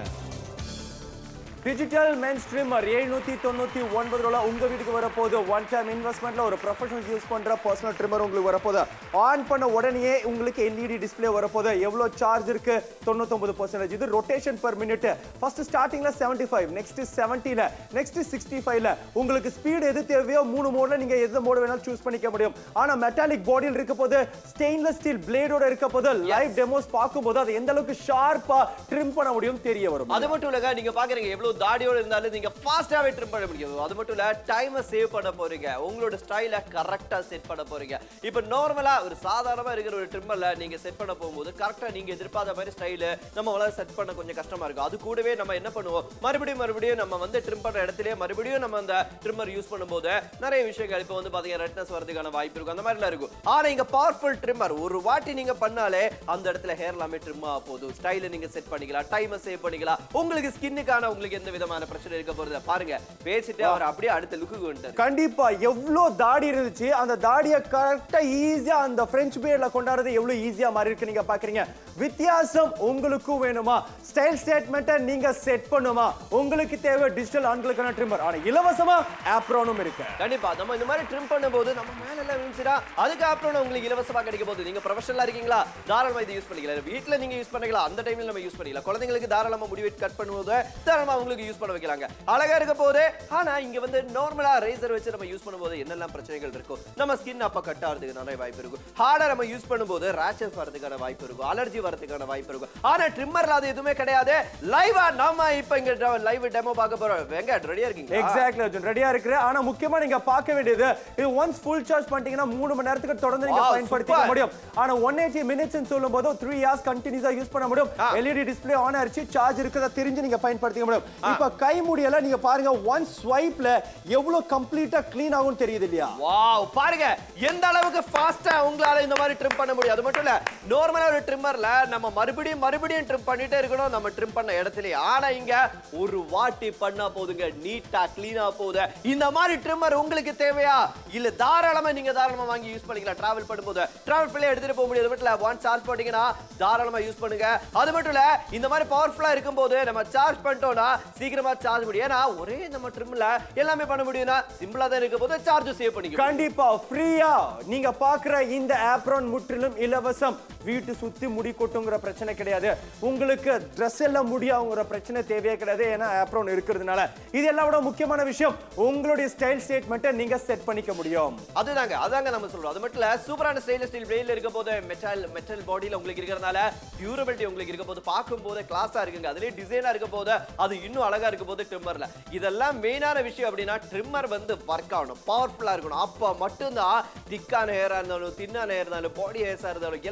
டிஜிட்டல் மென் ஸ்ட்ரீமர் எழுநூத்தி தொண்ணூத்தி ஒன்பது ரூபா உங்க வீட்டுக்கு வரப்போகுது ஒன் டைம் இன்வெஸ்ட்மெண்ட்ல ஒரு ப்ரொஃபஷனல் யூஸ் பண்ற பர்சனல் ட்ரிம்மர் உங்களுக்கு வரப்போகுது ஆன் பண்ண உடனே உங்களுக்கு எல்இடி டிஸ்ப்ளே வரப்போகுது எவ்வளவு சார்ஜ் இருக்கு தொண்ணூத்தொன்பது பர்சன்டேஜ் இது ரொட்டேஷன் per மினிட் ஃபர்ஸ்ட் ஸ்டார்டிங்ல செவன்டி ஃபைவ் நெக்ஸ்ட் செவன்ட்டில நெக்ஸ்ட் சிக்ஸ்டி ஃபைவ்ல உங்களுக்கு ஸ்பீடு எது தேவையோ மூணு மோட்ல நீங்க எந்த மோடு வேணாலும் சூஸ் பண்ணிக்க முடியும் ஆனா மெட்டாலிக் பாடியில் இருக்க போது ஸ்டெயின்லெஸ் ஸ்டீல் பிளேடோட இருக்க போது லைவ் டெமோஸ் பார்க்கும்போது அது எந்த அளவுக்கு ஷார்ப்பா ட்ரிம் பண்ண முடியும் தெரிய வரும் அது மட்டும் இல்லங்க நீங்க பாக்குறீங்க எவ்வளவு தாடியோட இருந்தாலும் நீங்க ஃபாஸ்டாவே ட்ரிம் பண்ண முடியும் அது மட்டும் இல்ல டைமை சேவ் பண்ண போறீங்க உங்களோட ஸ்டைல கரெக்டா செட் பண்ண போறீங்க இப்போ நார்மலா ஒரு சாதாரணமா இருக்கிற ஒரு ட்ரிம்மர்ல நீங்க செட் பண்ண போகும்போது கரெக்டா நீங்க எதிர்பார்த்த மாதிரி ஸ்டைல நம்ம செட் பண்ண கொஞ்சம் கஷ்டமா இருக்கும் அது கூடவே நம்ம என்ன பண்ணுவோம் மறுபடியும் மறுபடியும் நம்ம வந்து ட்ரிம் பண்ற இடத்துலயே மறுபடியும் நம்ம அந்த ட்ரிம்மர் யூஸ் பண்ணும்போது நிறைய விஷயங்கள் இப்போ வந்து பாத்தீங்கன்னா ரெட்னஸ் வரதுக்கான வாய்ப்பு இருக்கும் அந்த மாதிரிலாம் இருக்கும் ஆனா இங்க பவர்ஃபுல் ட்ரிம்மர் ஒரு வாட்டி நீங்க பண்ணாலே அந்த இடத்துல ஹேர் எல்லாமே ட்ரிம் ஆக போதும் ஸ்டைல நீங்க செட் பண்ணிக்கலாம் டைமை சேவ் பண்ணிக்கலாம் உங்களுக்கு ஸ்கின்னுக்கான உங்களுக்கு எந்த விதமான பிரச்சனை இருக்க போறது பாருங்க பேசிட்டு அவர் அப்படியே அடுத்த லுக்கு வந்துட்டாரு கண்டிப்பா எவ்வளோ தாடி இருந்துச்சு அந்த தாடியை கரெக்டா ஈஸியா அந்த பிரெஞ்சு பியர்ல கொண்டாடுறது எவ்வளவு ஈஸியா மாறி இருக்கு நீங்க பாக்குறீங்க வித்தியாசம் உங்களுக்கும் வேணுமா ஸ்டைல் ஸ்டேட்மெண்ட்டை நீங்க செட் பண்ணுமா உங்களுக்கு தேவை டிஜிட்டல் ஆண்களுக்கான ட்ரிம்மர் ஆனா இலவசமா ஆப்ரோனும் இருக்கு கண்டிப்பா நம்ம இந்த மாதிரி ட்ரிம் பண்ணும்போது நம்ம மேல எல்லாம் விழுந்துச்சுடா அதுக்கு அப்புறம் உங்களுக்கு இலவசமா கிடைக்க போகுது நீங்க ப்ரொஃபஷனலா இருக்கீங்களா தாராளமா இதை யூஸ் பண்ணிக்கலாம் வீட்ல நீங்க யூஸ் பண்ணிக்கலாம் அந்த டைம்ல நம்ம யூஸ் பண்ணிக்கலாம் குழந்தைங்களுக்கு தாராளமா முடி வெட்டி கட் பண்ணும்போது தாராளமா உங்களுக்கு யூஸ் பண்ண வைக்கலாங்க அழகா இருக்க போது ஆனா இங்க வந்து நார்மலா ரேசர் வச்சு நம்ம யூஸ் பண்ணும்போது என்னெல்லாம் பிரச்சனைகள் இருக்கும் நம்ம ஸ்கின் அப்ப கட் ஆகிறதுக்கு நிறைய வாய்ப்பு இருக்கும் ஹார்டா நம்ம யூஸ் பண்ணும்போது ரேச்சஸ் வரதுக்கான வாய்ப்பு இருக்கும் அலர்ஜி வரதுக்கான வாய்ப்பு இருக்கும் ஆனா ட்ரிம்மர்ல அது எதுவுமே கிடையாது லைவா நாம இப்ப இங்க லைவ் டெமோ பார்க்க போறோம் வெங்கட் ரெடியா இருக்கீங்க எக்ஸாக்ட்லி அர்ஜுன் ரெடியா இருக்கு ஆனா முக்கியமா நீங்க பார்க்க வேண்டியது இது ஒன்ஸ் ஃபுல் சார்ஜ் பண்ணிட்டீங்கன்னா மூணு மணி நேரத்துக்கு தொடர்ந்து நீங்க Wow, பயன்படுத்திக்க super. முடியும் ஆனா ஒன் எயிட்டி மினிட்ஸ் சொல்லும் போது த்ரீ ஹார்ஸ் கண்டினியூஸா யூஸ் பண்ண முடியும் ஆ. எல்இடி டிஸ்ப்ளே ஆன் ஆயிருச்சு சார்ஜ் இருக்கிறத தெரிஞ்சு நீங்க பயன்படுத்திக்க முடியும் இப்ப கை முடியல நீங்க பாருங்க ஒன் ஸ்வைப்ல எவ்வளவு கம்ப்ளீட்டா க்ளீன் ஆகும் தெரியுது இல்லையா வாவ் பாருங்க எந்த அளவுக்கு ஃபாஸ்டா உங்களால இந்த மாதிரி ட்ரிம் பண்ண முடியும் அது மட்டும் இல்ல நார்மலா ஒரு ட்ரிம்மர்ல நம்ம மறுபடியும் மறுபடியும் ட்ரிம் பண்ணிட்டே இருக்கணும் நம்ம ட்ரிம் பண்ண இடத்துலயே ஆனா இங்க ஒரு வாட்டி பண்ணா போதுங்க நீட்டா க்ளீனா போகுது இந்த மாதிரி ட்ரிம்மர் உங்களுக்கு தேவையா இல்ல தாராளமா நீங்க தாராளமா வாங்கி யூஸ் பண்ணிக்கலாம் டிராவல் பண்ணும்போது டிராவல் பிள்ளை எடுத்துட்டு போக முடியாது மட்டும் இல்ல ஒன் சார்ஜ் போட்டீங்கன்னா தாராளமா யூஸ் பண்ணுங்க அது மட்டும் இல்ல இந்த மாதிரி பவர்ஃபுல்லா இருக்கும்போது நம்ம சார்ஜ் பண்ணிட்டோம்னா சீக்கிரமா சார்ஜ் முடியும் ஏன்னா ஒரே நம்ம ட்ரிம்ல எல்லாமே பண்ண முடியும்னா சிம்பிளா தான் இருக்கும் போது சார்ஜ் சேவ் பண்ணிக்கலாம் கண்டிப்பா ஃப்ரீயா நீங்க பாக்குற இந்த ஆப்ரான் முற்றிலும் இலவசம் வீட்டு சுத்தி முடி கொட்டுங்கிற பிரச்சனை கிடையாது உங்களுக்கு ட்ரெஸ் எல்லாம் முடியாங்கிற பிரச்சனை தேவையே கிடையாது ஏன்னா ஆப்ரான் இருக்கிறதுனால இது எல்லாம் விட முக்கியமான விஷயம் உங்களுடைய ஸ்டைல் ஸ்டேட்மெண்ட்டை நீங்க செட் பண்ணிக்க முடியும் அதுதாங்க அதாங்க நம்ம சொல்றோம் அது மட்டும் இல்ல சூப்பரான ஸ்டைல் ஸ்டைல் பிளேட்ல இருக்க போது மெட்டல் மெட்டல் பாடியில உங்களுக்கு இருக்கிறதுனால டியூரபிலிட்டி உங்களுக்கு இருக்க போது பார்க்கும் போது கிளாஸா இருக்குங்க அதுலயே டிசைனா இருக்க போது அது இன்னும் அழகா இருக்க போது ட்ரிம்மர்ல இதெல்லாம் மெயினான விஷயம் அப்படின்னா ட்ரிம்மர் வந்து ஒர்க் ஆகணும் பவர்ஃபுல்லா இருக்கணும் அப்ப மட்டும்தான் திக்கான ஹேரா இருந்தாலும் தின்னான ஹேர் இருந்தாலும் பாடி ஹேர்ஸா இருந்தாலும் எல்லாமே ரொம்ப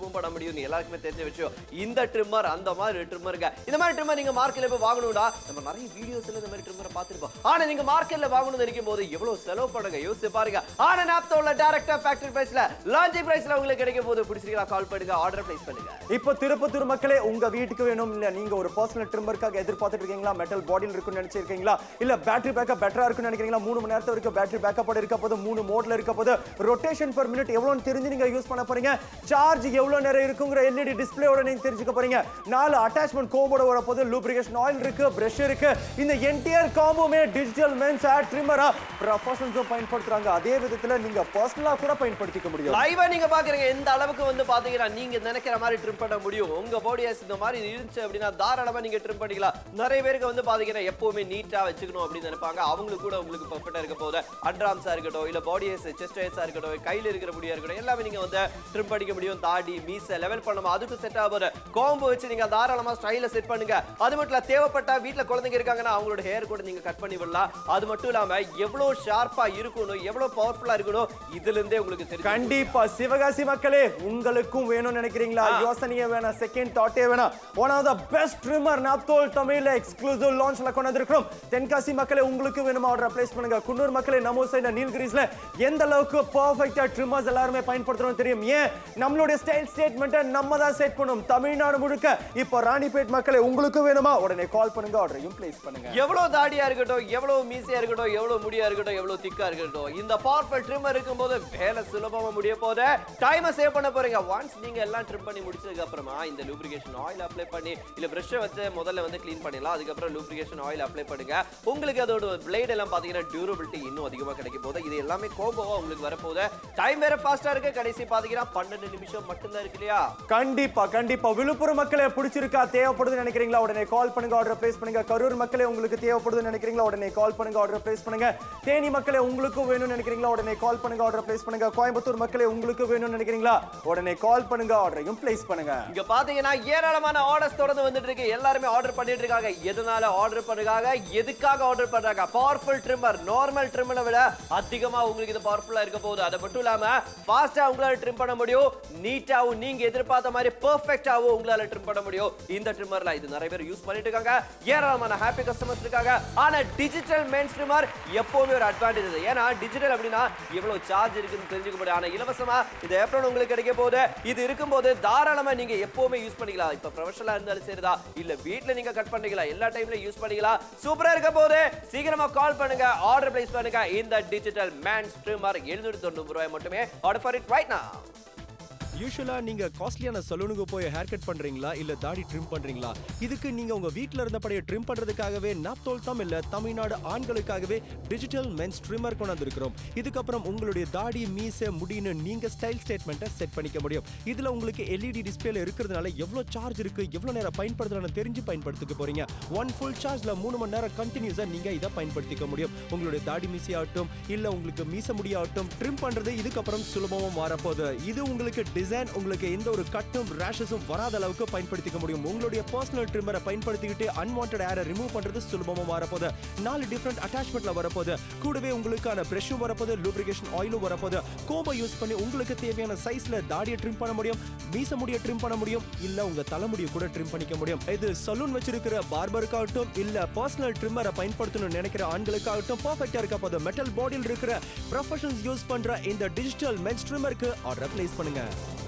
ட்ரிம்மும் பண்ண முடியும் எல்லாருக்குமே தெரிஞ்ச விஷயம் இந்த ட்ரிம்மர் அந்த மாதிரி ட்ரிம்மருங்க இந்த மாதிரி ட்ரிம்மர் நீங்க மார்க்கெட்ல போய் வாங்கணும்னா நம்ம நிறைய வீடியோஸ்ல இந்த மாதிரி ட்ரிம்மரை பார்த்திருப்போம் ஆனா நீங்க மார்க்கெட்ல வாங்கணும்னு நினைக்கும் போது எவ்வளவு செலவு பண்ணுங்க யோசிச்சு பாருங்க ஆனா நாப்தோல டைரக்டா ஃபேக்டரி பிரைஸ்ல லான்ச்சிங் பிரைஸ்ல உங்களுக்கு கிடைக்கும் போது பிடிச்சிருக்கா கால் பண்ணுங்க ஆர்டர் பிளேஸ் பண்ணுங்க இப்போ திருப்பத்தூர் மக்களே உங்க வீட்டுக்கு வேணும் இல்ல நீங்க ஒரு பர்சனல் ட்ரிம்மருக்காக எதிர்பார்த்துட்டு இருக்கீங்களா மெட்டல் பாடியில் இருக்குன்னு நினைச்சிருக்கீங்களா இல்ல பேட்டரி பேக்கப் பெட்டரா இருக்குன்னு நினைக்கிறீங்களா மூணு மணி நேரத்துல இருக்க பேட்டரி பேக்கப் இருக்க போது மூணு மோட்ல இருக்க போது ரொட்டேஷன் per மினிட் எவ்வளவுன்னு தெரிஞ்சு நீங்க யூஸ் பண்ண போறீங்க சார்ஜ் எவ்வளவு நேரம் இருக்குங்கிற எல்இடி டிஸ்பிளேயோட நீங்க தெரிஞ்சுக்க போறீங்க நாலு அட்டாச்மெண்ட் கோம்போட வர போது லூப்ரிகேஷன் ஆயில் இருக்கு பிரஷ் இருக்கு இந்த என்டையர் காம்போமே டிஜிட்டல் மென்ஸ் ஹேர் ட்ரிம்மரா ப்ரொஃபஷனல்ஸும் பயன்படுத்துறாங்க அதே விதத்துல நீங்க பர்சனலா கூட பயன்படுத்திக்க முடியும் லைவா நீங்க பாக்குறீங்க எந்த அளவுக்கு வந்து பாத்தீங்கன்னா நீங்க நினைக்கிற மாதிரி ட்ரிம் பண்ண முடியும் உங்க பாடியஸ் இந்த மாதிரி இருந்துச்சு அப்படின்னா தாராளமா நீங்க ட்ரிம் பண்ணிக்கலாம் நிறைய பேருக்கு வந்து பாத்தீங்கன்னா எப்பவுமே நீட்டா வச்சுக்கணும் அப்படின்னு நினைப்பாங்க அவங்களுக்கு கூட உங்களுக்கு பர்ஃபெக்டா இருக்க போது அண்ட்ராம்ஸா இருக்கட்டும் இல்ல பாடியஸ் செஸ்ட் ஹேர்ஸா இருக்கட்டும் கையில இருக்கிற முடியா இருக்கட்டும் எல்லாமே நீங்க வந்து ட்ரிம் பண்ணிக்க முடியும் தாடி மீச லெவல் பண்ணுமா அதுக்கு செட் ஆகுது கோம்பு வச்சு நீங்க தாராளமா ஸ்டைல செட் பண்ணுங்க அது மட்டும் இல்ல தேவைப்பட்ட வீட்ல குழந்தைங்க இருக்காங்கன்னா அவங்களோட ஹேர் கூட நீங்க கட் பண்ணி விடலாம் அது மட்டும் இல்லாம எவ்வளவு ஷார்ப்பா இருக்கணும் எவ்வளவு பவர்ஃபுல்லா இருக்கணும் இதுல இருந்தே உங்களுக்கு தெரியும் கண்டிப்பா சிவகாசி மக்களே உங்களுக்கும் வேணும்னு நினைக்கிறீங்களா யோசனையே வேணாம் செகண்ட் தாட்டே வேணாம் one of the best trimmer Naaptol தமிழ்ல எக்ஸ்க்ளூசிவ் லான்ச்ல கொண்டு வந்திருக்கிறோம் தென்காசி மக்களே உங்களுக்கு வேணுமா ஆர்டர் பிளேஸ் பண்ணுங்க குன்னூர் மக்களே நம்ம சைடு நீல்கிரிஸ்ல எந்த அளவுக்கு பர்ஃபெக்ட்டா ட்ரிம்மர்ஸ் எல்லாருமே பயன்படுத்துறோம் தெரியும் ஏன் நம்மளுடைய ஸ்டைல் ஸ்டேட்மெண்ட்டை நம்ம தான் செட் பண்ணும் தமிழ்நாடு முழுக்க இப்போ ராணிப்பேட் மக்களே உங்களுக்கு வேணுமா உடனே கால் பண்ணுங்க ஆர்டரையும் பிளேஸ் பண்ணுங்க எவ்வளவு தாடியா இருக்கட்டும் எவ்வளவு மீசையா இருக்கட்டும் எவ்வளவு முடியா இருக்கட்டும் எவ்வளவு திக்கா இருக்கட்டும் இந்த பவர்ஃபுல் ட்ரிம்மர் இருக்கும்போது வேலை சுலபமா முடிய போது டைமை சேவ் பண்ண போறீங்க ஒன்ஸ் நீங்க எல்லாம் ட்ரிம் பண்ணி முடிச்சதுக்கு அப்புறமா இந்த லூப்ரிகேஷன் ஆயில் அப்ளை பண்ணி இல்ல பிரஷ் வச்சு முதல்ல வந்து க்ளீன் பண்ணிடலாம் அதுக்கப்புறம் லூப்ரிகேஷன் ஆயில் அப்ளை பண்ணுங்க உங்களுக்கு அதோட பிளேட் எல்லாம் பாத்தீங்கன்னா டியூரபிலிட்டி இன்னும் அதிகமா கிடைக்கும் போது இது எல்லாமே கோபோவா உங்களுக்கு வரப்போகுது டைம் வேற ஃபாஸ்டா இருக்கு கடைசி பாத்தீங்கன்னா பன்னெண்டு நிமிஷம் மட்டும்தான் இருக்கு இல்லையா கண்டிப்பா கண்டிப்பா விழுப்புரம் மக்களே பிடிச்சிருக்கா தேவைப்படுதுன்னு நினைக்கிறீங்களா உடனே கால் பண்ணுங்க ஆர்டர் பிளேஸ் பண்ணுங்க கரூர் மக்களே உங்களுக்கு தேவைப்படுதுன்னு நினைக்கிறீங்களா உடனே கால் பண்ணுங்க ஆர்டர் பிளேஸ் பண்ணுங்க தேனி மக்களே உங்களுக்கும் வேணும்னு நினைக்கிறீங்களா உடனே கால் பண்ணுங்க ஆர்டர் பிளேஸ் பண்ணுங்க கோயம்புத்தூர் மக்களே உங்களுக்கு வேணும்னு நினைக்கிறீங்களா உடனே கால் பண்ணுங்க ஆர்டரையும் பிளேஸ் பண்ணுங்க இங்க பாத்தீங்கன்னா ஏராளமான ஆர்டர்ஸ் தொடர்ந்து வந்துட்டு இருக்கு எல்லாருமே ஆர்டர் பண்ணிட்டு இருக்காங்க எதனால ஆர்டர் பண்ணுறாங்க எதுக்காக ஆர்டர் பண்றாங்க பவர்ஃபுல் ட்ரிம்மர் நார்மல் ட்ரிம்மரை விட அதிகமா உங்களுக்கு இது பவர்ஃபுல்லா இருக்க போகுது அது மட்டும் இல்லாம ஃபாஸ்டா உங்களால ட்ரிம் பண்ண முடியும் நீட்டாவும் நீங்க எதிர்பார்த்த மாதிரி பெர்ஃபெக்ட்டாவும் உங்களால ட்ரிம் பண்ண முடியும் இந்த ட்ரிம்மர்ல இது நிறைய பேர் யூஸ் பண்ணிட்டு இருக்காங்க ஏராளமான ஹாப்பி கஸ்டமர்ஸ் இருக்காங்க ஆனா டிஜிட்டல் மென்ஸ் ட்ரிம்மர் எப்பவுமே ஒரு அட்வான்டேஜ் இது ஏன்னா டிஜிட்டல் அப்படின்னா எவ்வளவு சார்ஜ் இருக்குன்னு தெரிஞ்சுக்க முடியும் ஆனா இலவசமா இது ஏப்ரல் உங்களுக்கு கிடைக்க போகுது இது இருக்கும்போது தாராளமா நீங்க எப்பவுமே யூஸ் பண்ணிக்கலாம் இப்ப ப்ரொஃபஷனலா இருந்தாலும் சரிதா இல்ல வீட்ல நீங்க கட் பண்ணிக்கலாம் எல்லா டைம்ல யூஸ் பண்ணிக்கலாம் சூப்பரா இருக்க போது சீக்கிரமா கால் பண்ணுங்க ஆர்டர் பிளேஸ் பண்ணுங்க இந்த டிஜிட்டல் மேன் ஸ்ட்ரீமர் எழுநூத்தி தொண்ணூறு ரூபாய் மட்டுமே order for it right now யூஸ்வலா நீங்க காஸ்ட்லியான சலூனுக்கு போய் ஹேர் கட் பண்றீங்களா இல்ல தாடி ட்ரிம் பண்றீங்களா இதுக்கு நீங்க உங்க வீட்ல இருந்தபடியே ட்ரிம் பண்றதுக்காகவே நாப்தோல் தம் இல்ல தமிழ்நாடு ஆண்களுக்காகவே டிஜிட்டல் மென்ஸ் ட்ரிம்மர் கொண்டு வந்திருக்கிறோம் இதுக்கப்புறம் உங்களுடைய தாடி மீசை முடின்னு நீங்க ஸ்டைல் ஸ்டேட்மெண்ட்டை செட் பண்ணிக்க முடியும் இதுல உங்களுக்கு எல்இடி டிஸ்பிளேல இருக்கிறதுனால எவ்வளவு சார்ஜ் இருக்கு எவ்வளவு நேரம் பயன்படுத்தலாம்னு தெரிஞ்சு பயன்படுத்திக்க போறீங்க ஒன் ஃபுல் சார்ஜ்ல மூணு மணி நேரம் கண்டினியூஸா நீங்க இதை பயன்படுத்திக்க முடியும் உங்களுடைய தாடி மீசையாகட்டும் இல்ல உங்களுக்கு மீச முடியாகட்டும் ட்ரிம் பண்றது இதுக்கப்புறம் சுலபமா மாறப்போகுது இது உங்களுக்கு டிசைன் உங்களுக்கு எந்த ஒரு கட்டும் ரேஷஸும் வராத அளவுக்கு பயன்படுத்திக்க முடியும் உங்களுடைய பர்சனல் ட்ரிம்மரை பயன்படுத்திக்கிட்டு அன்வான்ட் ஏரை ரிமூவ் பண்றது சுலபமா வரப்போகுது நாலு டிஃப்ரெண்ட் அட்டாச்மெண்ட்ல வரப்போகுது கூடவே உங்களுக்கான பிரஷும் வரப்போகுது லூப்ரிகேஷன் ஆயிலும் வரப்போகுது கோம்பை யூஸ் பண்ணி உங்களுக்கு தேவையான சைஸ்ல தாடியை ட்ரிம் பண்ண முடியும் மீச முடிய ட்ரிம் பண்ண முடியும் இல்ல உங்க தலைமுடியை கூட ட்ரிம் பண்ணிக்க முடியும் இது சலூன் வச்சிருக்கிற பார்பருக்காகட்டும் இல்ல பர்சனல் ட்ரிம்மரை பயன்படுத்தணும்னு நினைக்கிற ஆண்களுக்காகட்டும் பர்ஃபெக்டா இருக்க போது மெட்டல் பாடியில் இருக்கிற ப்ரொஃபஷனல்ஸ் யூஸ் பண்ற இந்த டிஜிட்டல் மென்ஸ் ட்ரிம்மருக்கு ஆர்டர் பிளேஸ் பண்ணுங்க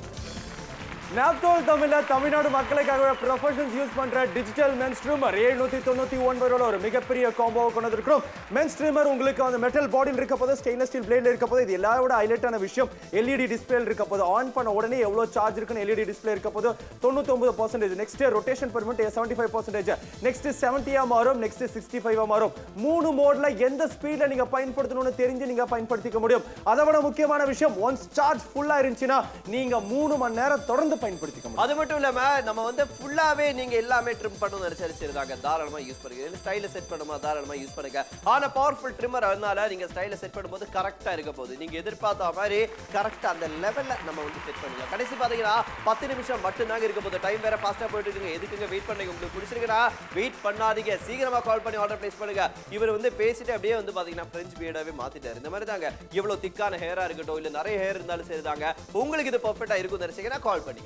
நாப்தோல் தமிழ்ல தமிழ்நாடு மக்களுக்காக ப்ரொஃபஷனல்ஸ் யூஸ் பண்ற டிஜிட்டல் மென் ஸ்ட்ரீமர் எழுநூத்தி தொண்ணூத்தி ஒன்பதோட ஒரு மிகப்பெரிய காம்போவை கொண்டு வந்திருக்கிறோம் மென் ஸ்ட்ரீமர் உங்களுக்கு அந்த மெட்டல் பாடியில் இருக்க போது ஸ்டெயின்லெஸ் ஸ்டீல் பிளேட்ல இருக்க போது இது எல்லாரோட ஹைலைட்டான விஷயம் எல்இடி டிஸ்பிளே இருக்க போது ஆன் பண்ண உடனே எவ்வளவு சார்ஜ் இருக்குன்னு எல்இடி டிஸ்பிளே இருக்க போது தொண்ணூத்தி ஒன்பது percentage next rotation per minute seventy five percentage next செவன்டியா மாறும் நெக்ஸ்ட் சிக்ஸ்டி ஃபைவ் மாறும் மூணு மோட்ல எந்த ஸ்பீட்ல நீங்க பயன்படுத்தணும்னு தெரிஞ்சு நீங்க பயன்படுத்திக்க முடியும் அதை விட முக்கியமான விஷயம் ஒன்ஸ் சார்ஜ் ஃபுல்லா இருந்துச்சுன்னா நீங்க மூணு மணி நேரம் தொடர்ந்து பயன்படுத்திக்க முடியும் அது மட்டும் இல்லாம நம்ம வந்து ஃபுல்லாவே நீங்க எல்லாமே ட்ரிம் பண்ணணும் நினைச்சு சரிதாங்க தாராளமா யூஸ் பண்ணுங்க ஸ்டைல செட் பண்ணுமா தாராளமா யூஸ் பண்ணுங்க ஆனா பவர்ஃபுல் ட்ரிம்மர் அதனால நீங்க ஸ்டைல செட் பண்ணும்போது கரெக்டா இருக்க போகுது நீங்க எதிர்பார்த்த மாதிரி கரெக்டா அந்த லெவல்ல நம்ம வந்து செட் பண்ணிக்கலாம் கடைசி பாத்தீங்கன்னா பத்து நிமிஷம் மட்டும்தாங்க இருக்க போகுது டைம் வேற ஃபாஸ்டா போயிட்டு இருக்குங்க எதுக்குங்க வெயிட் பண்ணீங்க உங்களுக்கு பிடிச்சிருக்குன்னா வெயிட் பண்ணாதீங்க சீக்கிரமா கால் பண்ணி ஆர்டர் பிளேஸ் பண்ணுங்க இவர் வந்து பேசிட்டு அப்படியே வந்து பாத்தீங்கன்னா ஃப்ரெஞ்ச் பியர்டாவே மாத்திட்டாரு இந்த மாதிரி தாங்க இவ்வளவு திக்கான ஹேரா இருக்கட்டும் இல்ல நிறைய ஹேர் இருந்தாலும் சரிதாங்க உங்களுக்கு இது பர்ஃபெக்டா இருக்கும் நினைச்சீங்கன்னா கால் பண்ணி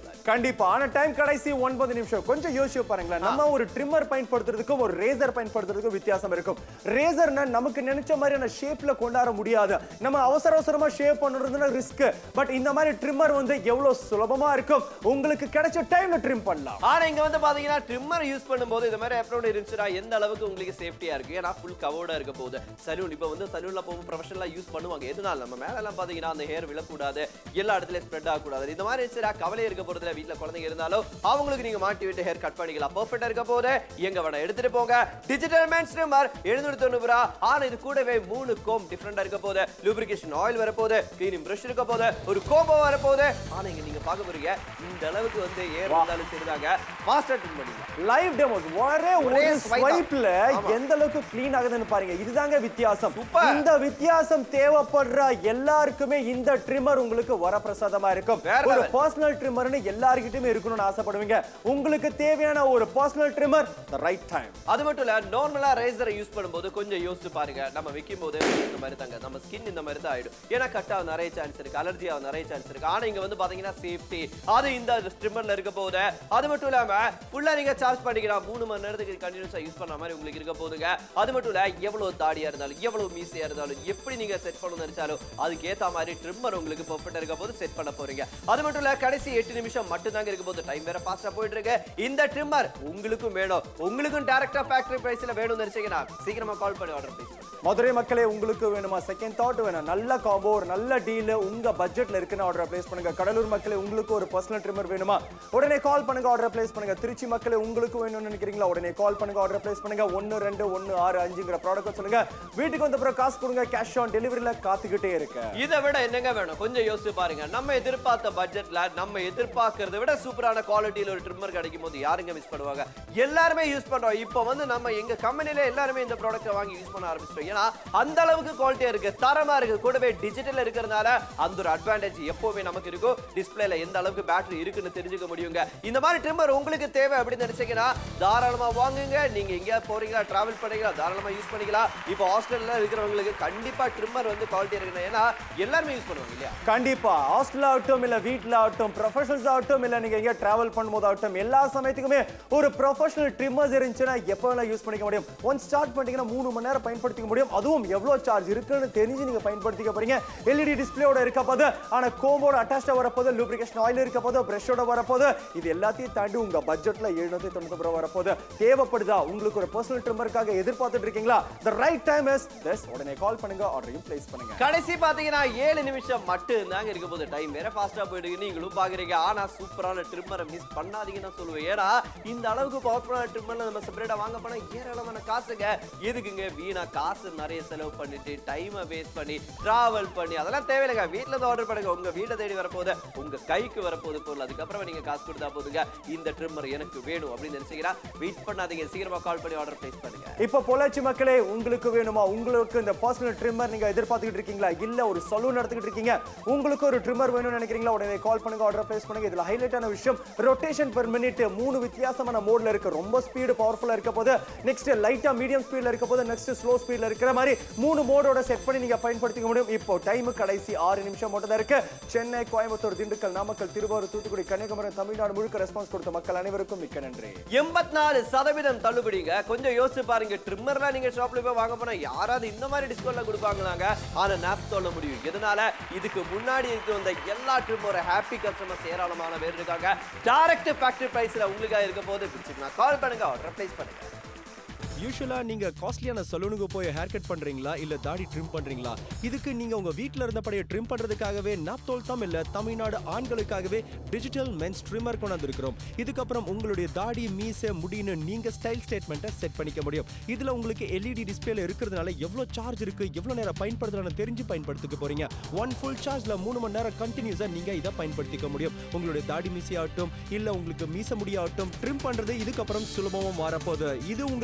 சொல்லலாம் கண்டிப்பா ஆனா டைம் கடைசி ஒன்பது நிமிஷம் கொஞ்சம் யோசிச்சு பாருங்களேன் நம்ம ஒரு ட்ரிம்மர் பயன்படுத்துறதுக்கும் ஒரு ரேசர் பயன்படுத்துறதுக்கும் வித்தியாசம் இருக்கும் ரேசர்னா நமக்கு நினைச்ச மாதிரியான ஷேப்ல கொண்டாட முடியாது நம்ம அவசர அவசரமா ஷேப் பண்ணுறதுனா ரிஸ்க் பட் இந்த மாதிரி ட்ரிம்மர் வந்து எவ்வளவு சுலபமா இருக்கும் உங்களுக்கு கிடைச்ச டைம்ல ட்ரிம் பண்ணலாம் ஆனா இங்க வந்து பாத்தீங்கன்னா ட்ரிம்மர் யூஸ் பண்ணும்போது இந்த மாதிரி அப்ரோட் இருந்துச்சுன்னா எந்த அளவுக்கு உங்களுக்கு சேஃப்டியா இருக்கு ஏன்னா ஃபுல் கவர்டா இருக்க போகுது சலூன் இப்போ வந்து சலூன்ல போகும் ப்ரொஃபஷனலா யூஸ் பண்ணுவாங்க எதனால நம்ம மேல எல்லாம் பாத்தீங்கன்னா அந்த ஹேர் விழக்கூடாது எல்லா இடத்துலயும் ஸ்ப்ரெட் ஆகக்கூடாது இந்த மாதிரி இருந்துச்சுன்னா கவலை இருக்க போறதுல வீட்ல குழந்தைங்க இருந்தாலும் அவங்களுக்கு நீங்க மாட்டி விட்டு ஹேர் கட் பண்ணிக்கலாம் பர்ஃபெக்டா இருக்க போது எங்க வேணா எடுத்துட்டு போங்க டிஜிட்டல் மேன் ட்ரிம்மர் எழுநூத்தி தொண்ணூறு ரூபா ஆனா இது கூடவே மூணு கோம் டிஃப்ரெண்டா இருக்க போது லூப்ரிகேஷன் ஆயில் வரப்போகுது கிளீனிங் பிரஷ் இருக்க போது ஒரு கோம்போ வரப்போகுது ஆனா இங்க நீங்க பார்க்க போறீங்க இந்த அளவுக்கு வந்து ஏர் இருந்தாலும் சரிதாங்க ஃபாஸ்டா ட்ரிம் பண்ணிக்கலாம் லைவ் டெமோஸ் ஒரே ஒரு ஒரே swipe தான். ஸ்வைப்ல ஆமா. எந்த அளவுக்கு க்ளீன் ஆகுதுன்னு பாருங்க இதுதாங்க வித்தியாசம் Super. இந்த வித்தியாசம் தேவைப்படுற எல்லாருக்குமே இந்த ட்ரிம்மர் உங்களுக்கு வரப்பிரசாதமா இருக்கும் வேற ஒரு level. பர்சனல் ட்ரிம்மர்னு எல்லார்கிட்டயுமே இருக்கணும்னு ஆசைப்படுவீங்க உங்களுக்கு தேவையான ஒரு personal trimmer the right time அது மட்டும் இல்ல நார்மலா ரேசரை யூஸ் பண்ணும்போது கொஞ்சம் யோசிச்சு பாருங்க நம்ம வைக்கும் போது இந்த மாதிரி தாங்க நம்ம ஸ்கின் இந்த மாதிரி தான் ஆயிடும் ஏன்னா கட் ஆக நிறைய சான்ஸ் இருக்கு அலர்ஜி ஆக நிறைய சான்ஸ் இருக்கு ஆனா இங்க வந்து பாத்தீங்கன்னா சேஃப்டி அது இந்த ஸ்ட்ரிம்மர்ல இருக்க போது அது மட்டும் இல்லாம ஃபுல்லா நீங்க சார்ஜ் பண்ணிக்கலாம் மூணு மணி நேரத்துக்கு கண்டினியூஸா யூஸ் பண்ண மாதிரி உங்களுக்கு இருக்க போதுங்க அது மட்டும் இல்ல எவ்வளவு தாடியா இருந்தாலும் எவ்வளவு மீசையா இருந்தாலும் எப்படி நீங்க செட் பண்ணணும் நினைச்சாலும் அதுக்கு ஏத்த மாதிரி ட்ரிம்மர் உங்களுக்கு பெர்ஃபெக்ட்டா இருக்க போது செட் பண்ண போறீங்க அது மட்டும் இல்ல கடைசி எட்டு நிமிஷம் மட்டும் தாங்க இருக்க போது டைம் வேற ஃபாஸ்டா போயிட்டு இருக்கு இந்த ட்ரிம்மர் உங்களுக்கும் வேணும் உங்களுக்கும் டைரக்டா ஃபேக்டரி பிரைஸ்ல வேணும்னு நினைச்சீங்கன்னா சீக்கிரமா கால் பண்ணி ஆர்டர் ப்ளேஸ் பண்ணுங்க மதுரை மக்களே உங்களுக்கு வேணுமா செகண்ட் தாட் வேணும் நல்ல காம்போ ஒரு நல்ல டீல் உங்க பட்ஜெட்ல இருக்குன்னு ஆர்டர் பிளேஸ் பண்ணுங்க கடலூர் மக்களே உங்களுக்கு ஒரு பர்சனல் ட்ரிம்மர் வேணுமா உடனே கால் பண்ணுங்க ஆர்டர் பிளேஸ் பண்ணுங்க திருச்சி மக்களே உங்களுக்கு வேணும்னு நினைக்கிறீங்களா உடனே கால் பண்ணுங்க ஆர்டர் பிளேஸ் பண்ணுங்க ஒன்னு ரெண்டு ஒன்னு ஆறு அஞ்சுங்கிற ப்ராடக்ட் சொல்லுங்க வீட்டுக்கு வந்த பிறகு காசு கொடுங்க கேஷ் ஆன் டெலிவரியில காத்துக்கிட்டே இருக்கு இதை விட என்னங்க வேணும் கொஞ்சம் யோசிச்சு பாருங்க நம்ம எதிர்பார்த்த பட்ஜெட்ல நம்ம எதிர்பார்க்கறதை விட சூப்பரான குவாலிட்டியில ஒரு ட்ரிம்மர் கிடைக்கும் போது யாருங்க மிஸ் பண்ணுவாங்க எல்லாருமே யூஸ் பண்றோம் இப்போ வந்து நம்ம எங்க கம்பெனில எல்லாருமே இந்த ப்ராடக்ட்டை வாங்கி யூஸ் பண்ண ஆரம்பிச்சிட்டோம் ஏன்னா அந்த அளவுக்கு குவாலிட்டியா இருக்கு தரமா இருக்கு கூடவே டிஜிட்டல் இருக்கிறதுனால அந்த ஒரு அட்வான்டேஜ் எப்பவுமே நமக்கு இருக்கும் டிஸ்பிளேல எந்த அளவுக்கு பேட்டரி இருக்குன்னு தெரிஞ்சுக்க முடியுங்க இந்த மாதிரி ட்ரிம்மர் உங்களுக்கு தேவை அப்படின்னு நினைச்சீங்கன்னா தாராளமா வாங்குங்க நீங்க எங்கேயா போறீங்களா டிராவல் பண்ணீங்களா தாராளமா யூஸ் பண்ணிக்கலாம் இப்போ ஹாஸ்டல்ல இருக்கிறவங்களுக்கு கண்டிப்பா ட்ரிம்மர் வந்து குவாலிட்டி இருக்கணும் ஏன்னா எல்லாருமே யூஸ் பண்ணுவாங்க இல்லையா கண்டிப்பா ஹாஸ்டல் ஆகட்டும் இல்ல வீட்ல ஆகட்டும் ப்ரொஃபஷனல்ஸ் ஆகட்டும் இல்ல நீங்க எங்க டிராவல் பண்ணும்போது ஆகட்டும் எல்லா சமயத்துக்குமே ஒரு ப்ரொஃபஷனல் ட்ரிம்மர்ஸ் இருந்துச்சுன்னா எப்போ வேணா யூஸ் பண்ணிக்க முடியும் ஒன்ஸ் ஸ்டார்ட் பண்ணிட்டீங்கன்னா மூணு மணி நேரம் பயன்படுத்திக்க முடியும் அதுவும் எவ்வளவு சார்ஜ் இருக்குன்னு தெரிஞ்சு நீங்க பயன்படுத்திக்க போறீங்க எல்இடி டிஸ்பிளேயோட இருக்க போது ஆனா கோம்போட அட்டாச்டா வரப்போது லூப்ரிகேஷன் ஆயில் இருக்க போது பிரஷோட வரப்போது இது எல்லாத்தையும் தாண்டி உங்க பட்ஜெட்ல எழுநூத்தி தொண்ணூத்தி ரூபாய் வரப்போது தேவைப்படுதா உங்களுக்கு ஒரு பர்சனல் ட்ரிம்மருக்காக எதிர்பார்த்துட்டு இருக்கீங்களா the right time is this உடனே கால் பண்ணுங்க ஆர்டரையும் பிளேஸ் பண்ணுங்க கடைசி பாத்தீங்கன்னா ஏழு நிமிஷம் மட்டும் தாங்க இருக்க போது டைம் வேற ஃபாஸ்டா போயிடுங்க நீங்களும் பாக்குறீங்க ஆனா சூப்பரான ட்ரிம்மரை மிஸ் பண்ணாதீங்கன்னு நான் சொல்லுவேன் ஏன்னா இந்த அளவுக்கு பவர்ஃபுல்லான ட்ரிம்மர்ல நம்ம செப்பரேட்டா வாங்க போனா ஏராளமான காசுங்க எதுக்குங்க வீணா காசு நிறைய செலவு பண்ணிட்டு டைமை வேஸ்ட் பண்ணி டிராவல் பண்ணி அதெல்லாம் தேவையில்லைங்க வீட்ல இருந்து ஆர்டர் பண்ணுங்க உங்க வீட்டை தேடி வரப்போகுது உங்க கைக்கு வரப்போகுது பொருள் அதுக்கப்புறம் நீங்க காசு கொடுத்தா போதுங்க இந்த ட்ரிம்மர் எனக்கு வேணும் அப்படின்னு நினைச்சீங்கன்னா வெயிட் பண்ணாதீங்க சீக்கிரமா கால் பண்ணி ஆர்டர் பிளேஸ் பண்ணுங்க இப்போ பொள்ளாச்சி மக்களே உங்களுக்கு வேணுமா உங்களுக்கு இந்த பர்சனல் ட்ரிம்மர் நீங்க எதிர்பார்த்துக்கிட்டு இருக்கீங்களா இல்ல ஒரு சலூன் நடத்திக்கிட்டு இருக்கீங்க உங்களுக்கு ஒரு ட்ரிம்மர் வேணும்னு நினைக்கிறீங்களா உடனே கால் பண்ணுங்க ஆர்டர் பிளேஸ் பண்ணுங்க இதுல ஹைலைட்டான விஷயம் ரொட்டேஷன் பெர் மினிட் மூணு வித்தியாசமான மோட்ல இருக்கு ரொம்ப ஸ்பீடு பவர்ஃபுல்லா இருக்க போது நெக்ஸ்ட் லைட்டா மீடியம் ஸ்பீட்ல இருக்க போது நெக்ஸ்ட் ஸ்லோ ஸ்பீட்ல இருக்கிற மாதிரி மூணு மோடோட செட் பண்ணி நீங்க பயன்படுத்திக்க முடியும் இப்போ டைம் கடைசி ஆறு நிமிஷம் மட்டும் தான் இருக்கு சென்னை கோயம்புத்தூர் திண்டுக்கல் நாமக்கல் திருவாரூர் தூத்துக்குடி கன்னியாகுமரி தமிழ்நாடு முழுக்க ரெஸ்பான்ஸ் கொடுத்த மக்கள் அனைவருக்கும் மிக்க நன்றி எண்பத்தி நாலு சதவீதம் தள்ளுபடிங்க கொஞ்சம் யோசிச்சு பாருங்க ட்ரிம்மர்லாம் நீங்க ஷாப்ல போய் வாங்க போனா யாராவது இந்த மாதிரி டிஸ்கவுண்ட்ல கொடுப்பாங்களாங்க ஆனா நாப் சொல்ல முடியும் எதனால இதுக்கு முன்னாடி இருக்கு வந்த எல்லா ட்ரிம்மோட ஹாப்பி கஸ்டமர்ஸ் ஏராளமான பேர் இருக்காங்க டைரக்ட் ஃபேக்டரி பிரைஸ்ல உங்களுக்காக இருக்க போது பிடிச்சிக்கலாம் கால் பண்ணுங்க ஆர்டர் பிளேஸ் பண்ணுங்க யூஸ்வலா நீங்க காஸ்ட்லியான சலூனுக்கு போய் ஹேர் கட் பண்றீங்களா இல்ல தாடி ட்ரிம் பண்றீங்களா இதுக்கு நீங்க உங்க வீட்ல இருந்தபடியே ட்ரிம் பண்றதுக்காகவே நாப்தோல் தம் இல்ல தமிழ்நாடு ஆண்களுக்காகவே டிஜிட்டல் மென்ஸ் ட்ரிம்மர் கொண்டு வந்திருக்கிறோம் இதுக்கப்புறம் உங்களுடைய தாடி மீசை முடின்னு நீங்க ஸ்டைல் ஸ்டேட்மெண்ட்டை செட் பண்ணிக்க முடியும் இதுல உங்களுக்கு எல்இடி டிஸ்பிளேல இருக்கிறதுனால எவ்வளவு சார்ஜ் இருக்கு எவ்வளவு நேரம் பயன்படுத்தலாம்னு தெரிஞ்சு பயன்படுத்திக்க போறீங்க ஒன் ஃபுல் சார்ஜ்ல மூணு மணி நேரம் கண்டினியூஸா நீங்க இதை பயன்படுத்திக்க முடியும் உங்களுடைய தாடி மீசி ஆகட்டும் இல்ல உங்களுக்கு மீச முடியாகட்டும் ட்ரிம் பண்றது இதுக்கப்புறம் சுலபமா மாறப்போகுது இது உங்களுக்கு டிசைன்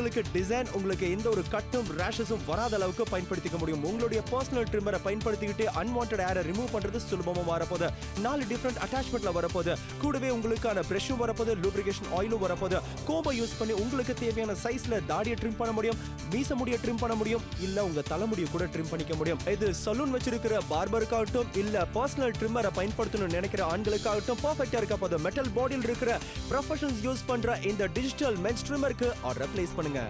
டிசைன் உங்களுக்கு எந்த ஒரு கட்டும் ரேஷஸும் வராத அளவுக்கு பயன்படுத்திக்க முடியும் உங்களுடைய பர்சனல் ட்ரிம்மரை பயன்படுத்திக்கிட்டு அன்வான்ட் ஏரை ரிமூவ் பண்றது சுலபமா வரப்போகுது நாலு டிஃப்ரெண்ட் அட்டாச்மெண்ட்ல வரப்போகுது கூடவே உங்களுக்கான பிரஷும் வரப்போகுது லூப்ரிகேஷன் ஆயிலும் வரப்போகுது கோம்பை யூஸ் பண்ணி உங்களுக்கு தேவையான சைஸ்ல தாடியை ட்ரிம் பண்ண முடியும் மீச முடிய ட்ரிம் பண்ண முடியும் இல்ல உங்க தலைமுடியை கூட ட்ரிம் பண்ணிக்க முடியும் இது சலூன் வச்சிருக்கிற பார்பருக்காகட்டும் இல்ல பர்சனல் ட்ரிம்மரை பயன்படுத்தணும்னு நினைக்கிற ஆண்களுக்காகட்டும் பர்ஃபெக்டா இருக்க போது மெட்டல் பாடியில் இருக்கிற ப்ரொஃபஷனல்ஸ் யூஸ் பண்ற இந்த டிஜிட்டல் மென்ஸ் ட்ரிம்மருக்கு ஆர்டர் பிளேஸ் பண்ணுங்க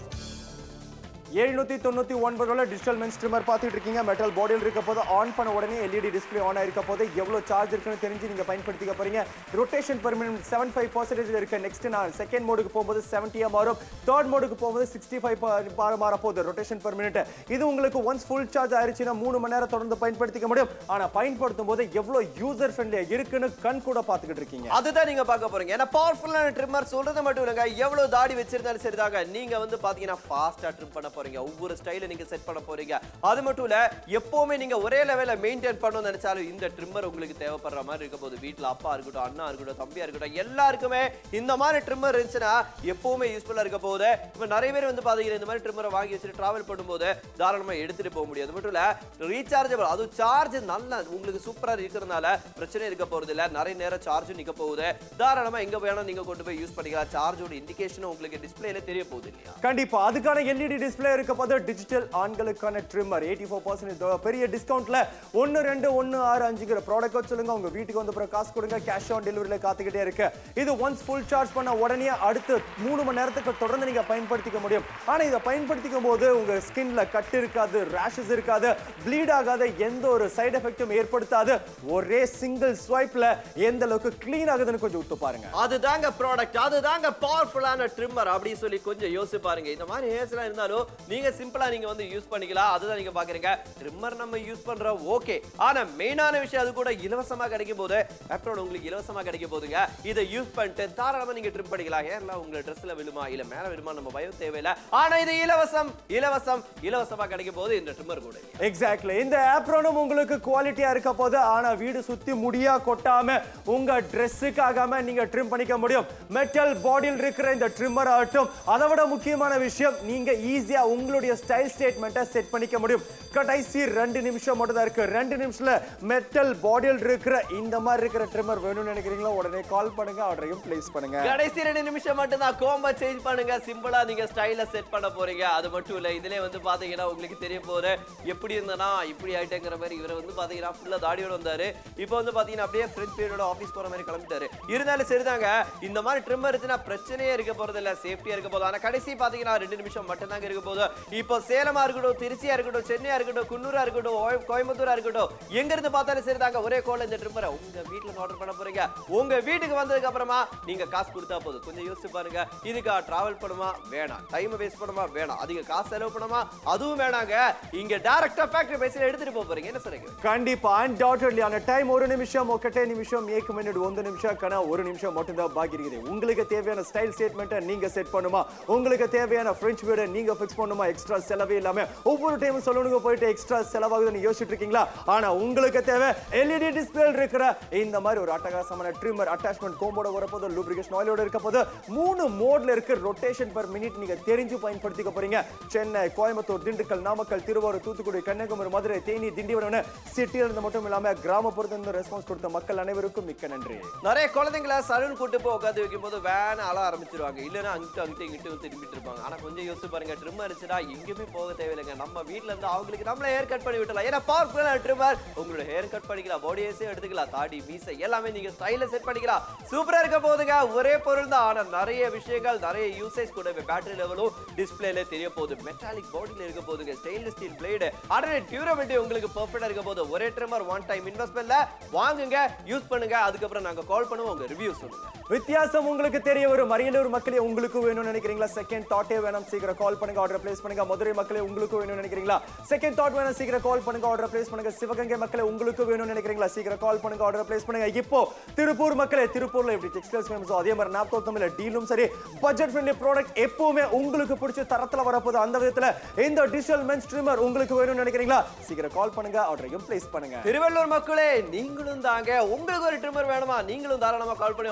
எழுநூத்தி தொண்ணூத்தி ஒன்பது ரூபாய் டிஜிட்டல் மென் ஸ்ட்ரிமர் பார்த்துட்டு இருக்கீங்க மெட்டல் பாடியில் இருக்க போது ஆன் பண்ண உடனே எல்இடி டிஸ்ப்ளே ஆன் ஆயிருக்க போது எவ்வளவு சார்ஜ் இருக்குன்னு தெரிஞ்சு நீங்க பயன்படுத்திக்க போறீங்க rotation per minute seven five percentage இருக்கு நெக்ஸ்ட் நான் செகண்ட் மோடுக்கு போகும்போது செவன்ட்டியா மாறும் தேர்ட் மோடுக்கு போகும்போது சிக்ஸ்டி ஃபைவ் மாற போகுது ரொட்டேஷன் பெர் மினிட் இது உங்களுக்கு ஒன்ஸ் ஃபுல் சார்ஜ் ஆயிருச்சுன்னா மூணு மணி நேரம் தொடர்ந்து பயன்படுத்திக்க முடியும் ஆனா பயன்படுத்தும் போது எவ்வளவு யூசர் ஃப்ரெண்ட்லியா இருக்குன்னு கண் கூட பார்த்துக்கிட்டு இருக்கீங்க அதுதான் நீங்க பார்க்க போறீங்க ஏன்னா பவர்ஃபுல்லான ட்ரிம்மர் சொல்றது மட்டும் இல்லைங்க எவ்வளவு தாடி வச்சிருந்தாலும் சரிதாங்க நீங்க வந்து பாத்தீங்கன்னா ஃபாஸ்டா ட்ரிம் பண்ண போறீங்க ஒவ்வொரு ஸ்டைல நீங்க செட் பண்ண போறீங்க அது மட்டும் இல்ல எப்பவுமே நீங்க ஒரே லெவல்ல மெயின்டைன் பண்ணணும்னு நினைச்சாலும் இந்த ட்ரிம்மர் உங்களுக்கு தேவைப்படுற மாதிரி இருக்க போது வீட்ல அப்பா இருக்கட்டும் அண்ணா இருக்கட்டும் தம்பியா இருக்கட்டும் எல்லாருக்குமே இந்த மாதிரி ட்ரிம்மர் இருந்துச்சுன்னா எப்பவுமே யூஸ்ஃபுல்லா இருக்க போகுது இப்ப நிறைய பேர் வந்து பாத்தீங்கன்னா இந்த மாதிரி ட்ரிம்மரை வாங்கி வச்சுட்டு டிராவல் பண்ணும்போது தாராளமா எடுத்துட்டு போக முடியாது அது மட்டும் இல்ல ரீசார்ஜபிள் அது சார்ஜ் நல்லா உங்களுக்கு சூப்பரா இருக்கிறதுனால பிரச்சனை இருக்க போறது இல்ல நிறைய நேரம் சார்ஜும் நிக்க போகுது தாராளமா எங்க வேணா நீங்க கொண்டு போய் யூஸ் பண்ணிக்கலாம் சார்ஜோட இண்டிகேஷன் உங்களுக்கு டிஸ்பிளேல தெரிய போகுது இல்லையா கண்டிப்பா அதுக்கான எல்இடி டிஸ்ப்ளே இருக்க போது டிஜிட்டல் ஆண்களுக்கான ட்ரிம்மர் எயிட்டி ஃபோர் பர்சன்ட் பெரிய டிஸ்கவுண்ட்ல ஒன்னு ரெண்டு ஒன்னு ஆறு அஞ்சுங்கிற ப்ராடக்ட் சொல்லுங்க உங்க வீட்டுக்கு வந்து அப்புறம் காசு கொடுங்க கேஷ் ஆன் டெலிவரியில காத்துக்கிட்டே இருக்கு இது ஒன்ஸ் ஃபுல் சார்ஜ் பண்ண உடனே அடுத்து மூணு மணி நேரத்துக்கு தொடர்ந்து நீங்க பயன்படுத்திக்க முடியும் ஆனா இதை பயன்படுத்திக்கும் போது உங்க ஸ்கின்ல கட் இருக்காது ரேஷஸ் இருக்காது ப்ளீட் ஆகாத எந்த ஒரு சைடு எஃபெக்டும் ஏற்படுத்தாது ஒரே சிங்கிள் ஸ்வைப்ல எந்த அளவுக்கு க்ளீன் ஆகுதுன்னு கொஞ்சம் விட்டு பாருங்க அதுதாங்க ப்ராடக்ட் அதுதாங்க பவர்ஃபுல்லான ட்ரிம்மர் அப்படி சொல்லி கொஞ்சம் யோசிச்சு பாருங்க இந்த மாதிரி ஹேர்ஸ்லாம் இருந்தாலும் நீங்க சிம்பிளா நீங்க வந்து யூஸ் பண்ணிக்கலாம் அதுதான் நீங்க பாக்குறீங்க ட்ரிம்மர் நம்ம யூஸ் பண்றோம் ஓகே ஆனா மெயினான விஷயம் அது கூட இலவசமா கிடைக்கும் போது ஆப்ரோட உங்களுக்கு இலவசமா கிடைக்க போதுங்க இதை யூஸ் பண்ணிட்டு தாராளமா நீங்க ட்ரிம் பண்ணிக்கலாம் ஹேர்லாம் உங்க ட்ரெஸ்ல விழுமா இல்ல மேல விழுமா நம்ம பயம் தேவையில்லை ஆனா இது இலவசம் இலவசம் இலவசமா கிடைக்கும் போது இந்த ட்ரிம்மர் கூட எக்ஸாக்ட்லி இந்த ஆப்ரோனும் உங்களுக்கு குவாலிட்டியா இருக்க போது ஆனா வீடு சுத்தி முடியா கொட்டாம உங்க ட்ரெஸ்ஸுக்கு ஆகாம நீங்க ட்ரிம் பண்ணிக்க முடியும் மெட்டல் பாடியில் இருக்கிற இந்த ட்ரிம்மர் ஆகட்டும் அதை விட முக்கியமான விஷயம் நீங்க ஈஸியா உங்களுடைய ஸ்டைல் ஸ்டேட்மெண்ட்டை செட் பண்ணிக்க முடியும் கடைசி ரெண்டு நிமிஷம் மட்டும் தான் இருக்கு ரெண்டு நிமிஷத்துல மெட்டல் பாடியில் இருக்கிற இந்த மாதிரி இருக்கிற ட்ரிம்மர் வேணும்னு நினைக்கிறீங்களா உடனே கால் பண்ணுங்க ஆர்டரையும் பிளேஸ் பண்ணுங்க கடைசி ரெண்டு நிமிஷம் மட்டும் தான் கோம்ப சேஞ்ச் பண்ணுங்க சிம்பிளா நீங்க ஸ்டைல செட் பண்ண போறீங்க அது மட்டும் இல்ல இதுலயே வந்து பாத்தீங்கன்னா உங்களுக்கு தெரிய போகுது எப்படி இருந்தனா இப்படி ஆயிட்டேங்கிற மாதிரி இவர் வந்து பாத்தீங்கன்னா ஃபுல்லா தாடியோட வந்தாரு இப்போ வந்து பாத்தீங்கன்னா அப்படியே ஃப்ரெண்ட் பீரியடோட ஆபீஸ் போற மாதிரி கிளம்பிட்டாரு இருந்தாலும் சரிதாங்க இந்த மாதிரி ட்ரிம் இருந்துச்சுன்னா பிரச்சனையே இருக்க போறது இல்ல சேஃப்டியா இருக்க போகுது ஆனா கடைசி பாத்தீங்கன்னா ரெண்டு நிமிஷம் மட்டும் தாங்க இருக்க போகுது இப்போ சேலமா இருக்கட்டும் திருச்சியா இருக்கட்டும் சென்னையா இருக்கட்டும் குன்னூரா இருக்கட்டும் கோய- கோயம்புத்தூரா இருக்கட்டும் எங்க இருந்து பார்த்தாலும் சரிதாங்க ஒரே கோல இந்த ட்ரிம்மரை உங்க வீட்ல ஆர்டர் பண்ண போறீங்க உங்க வீட்டுக்கு வந்ததுக்கு அப்புறமா நீங்க காசு கொடுத்தா போதும் கொஞ்சம் யோசிச்சு பாருங்க இதுக்கா டிராவல் பண்ணுமா வேணாம் டைம் வேஸ்ட் பண்ணுமா வேணாம் அதிக காசு செலவு பண்ணுமா அதுவும் வேணாங்க இங்க டைரக்டா ஃபேக்டரி பேசில எடுத்துட்டு போக போறீங்க என்ன சொல்றீங்க ಖಂಡಿತ ಅನ್ಡೌಟೆಡ್ಲಿ ಆನ್ ಟೈಮ್ ஒரு நிமிஷம் ஒக்கட்டே நிமிஷம் ஏக் மினிட் ಒಂದು நிமிஷம் கனா ஒரு நிமிஷம் மட்டும்தான் பாக்கி இருக்குது உங்களுக்கு தேவையான ஸ்டைல் ஸ்டேட்மெண்ட்டை நீங்க செட் பண்ணுமா உங்களுக்கு தேவையான ஃப்ரெஞ்ச் வீடை நீங்க ஃபிக்ஸ் பண்ணுமா எக்ஸ்ட்ரா செலவே இல்லாம ஒவ்வொரு டைமும் சொல்லணுங்க போயிட்டு எக்ஸ்ட்ரா செலவாகுதுன்னு யோசிச்சுட்டு இருக்கீங்களா ஆனா உங்களுக்கு தேவை எல்இடி டிஸ்பிளே இருக்கிற இந்த மாதிரி ஒரு அட்டகாசமான ட்ரிம்மர் அட்டாச்மெண்ட் கோம்போட வரப்போது லூப்ரிகேஷன் ஆயிலோட இருக்க போது மூணு மோட்ல இருக்கு ரொட்டேஷன் பர் மினிட் நீங்க தெரிஞ்சு பயன்படுத்திக்க போறீங்க சென்னை கோயம்புத்தூர் திண்டுக்கல் நாமக்கல் திருவாரூர் தூத்துக்குடி கன்னியாகுமரி மதுரை தேனி திண்டிவனம் சிட்டியில இருந்து மட்டும் இல்லாம கிராமப்புறத்துல இருந்து ரெஸ்பான்ஸ் கொடுத்த மக்கள் அனைவருக்கும் மிக்க நன்றி நிறைய குழந்தைங்கள சலூன் கூட்டு போய் உட்காந்து வைக்கும் போது வேன் அழ ஆரம்பிச்சிருவாங்க இல்லைன்னா அங்கிட்டு அங்கிட்டு இங்கிட்டு திரும்பிட்டு இருப்பாங்க ஆனா கொஞ்சம் யோசிச்சு பாருங்க ட்ரிம்மர் இருந்துச்சுன்னா எங்கேயுமே போக தேவையில்லைங்க நம்ம வீட்ல இருந்து அவங்களுக்கு நம்மள ஹேர் கட் பண்ணி விட்டலாம் ஏன்னா பவர்ஃபுல்லான ட்ரிம்மர் உங்களோட ஹேர் கட் பண்ணிக்கலாம் பாடி ஹேர்ஸே எடுத்துக்கலாம் தாடி மீசை எல்லாமே நீங்க ஸ்டைல செட் பண்ணிக்கலாம் சூப்பரா இருக்க போதுங்க ஒரே பொருள் தான் ஆனா நிறைய விஷயங்கள் நிறைய யூசேஜ் கூட பேட்டரி லெவலும் டிஸ்பிளேல தெரிய போகுது மெட்டாலிக் பாடியில இருக்க போதுங்க ஸ்டெயின்லெஸ் ஸ்டீல் பிளேடு அடனே டியூரபிலிட்டி உங்களுக்கு பெர்ஃபெக்ட்டா இருக்க போது ஒரே ட்ரிம்மர் ஒன் டைம் இன்வெஸ்ட்மெண்ட்ல வாங்குங்க யூஸ் பண்ணுங்க அதுக்கப்புறம் நாங்க கால் பண்ணுவோம் உங்க ரிவ்யூ சொல்லுங்க வித்தியாசம் உங்களுக்கு தெரிய வரும் அரியலூர் மக்களே உங்களுக்கு வேணும்னு நினைக்கிறீங்களா செகண்ட் தாட்டே வேணும் சீக்கிரம் கால் பண்ணுங்க ஆர்டர் பிளேஸ் பண்ணுங்க மதுரை மக்களே உங்களுக்கு வேணும்னு நினைக்கிறீங்களா செகண்ட் தாட் வேணும் சீக்கிரம் கால் பண்ணுங்க ஆர்டர் பிளேஸ் பண்ணுங்க சிவகங்கை மக்களே உங்களுக்கு வேணும்னு நினைக்கிறீங்களா சீக்கிரம் கால் பண்ணுங்க ஆர்டர் பிளேஸ் பண்ணுங்க இப்போ திருப்பூர் மக்களே திருப்பூர்ல எப்படி டெக்ஸ்டைல்ஸ் ஃபேமஸோ அதே மாதிரி நாப்தோ தமிழ் டீலும் சரி பட்ஜெட் ஃப்ரெண்ட்லி ப்ராடக்ட் எப்பவுமே உங்களுக்கு பிடிச்ச தரத்துல வரப்போகுது அந்த விதத்துல இந்த டிஜிட்டல் மென் ஸ்ட்ரீமர் உங்களுக்கு வேணும்னு நினைக்கிறீங்களா சீக்கிரம் கால் பண்ணுங்க ஆர்டரையும் பிளேஸ் பண்ணுங்க திருவள்ளூர் மக்களே நீங்களும் தாங்க உங்களுக்கு ஒரு ட்ரிம்மர் வேணுமா நீங்களும் தாராளமா கால் பண்ணி ஆர்டர் பிளேஸ் பண்ணுங்க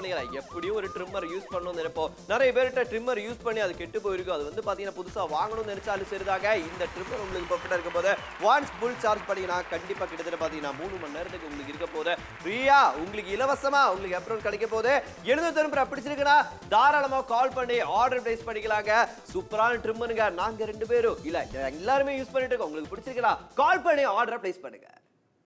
பண்ணிக்கலாம் எப்படியும் ஒரு ட்ரிம்மர் யூஸ் பண்ணணும்னு நினைப்போம் நிறைய பேர்கிட்ட ட்ரிம்மர் யூஸ் பண்ணி அது கெட்டு போயிருக்கும் அது வந்து பாத்தீங்கன்னா புதுசா வாங்கணும்னு நினைச்சாலும் சரிதாங்க இந்த ட்ரிம்மர் உங்களுக்கு பர்ஃபெக்டா இருக்கும் போது ஒன்ஸ் ஃபுல் சார்ஜ் பண்ணீங்கன்னா கண்டிப்பா கிட்டத்தட்ட பாத்தீங்கன்னா மூணு மணி நேரத்துக்கு உங்களுக்கு இருக்க போது ஃப்ரீயா உங்களுக்கு இலவசமா உங்களுக்கு அப்புறம் கிடைக்க போது எழுநூத்தி தொண்ணூறு பிடிச்சிருக்குன்னா தாராளமா கால் பண்ணி ஆர்டர் பிளேஸ் பண்ணிக்கலாங்க சூப்பரான ட்ரிம்மருங்க நாங்க ரெண்டு பேரும் இல்ல எல்லாருமே யூஸ் பண்ணிட்டு இருக்கோம் உங்களுக்கு பிடிச்சிருக்கலாம் கால் பண்ணி ஆர்டர் பிளேஸ் பண்ணுங்க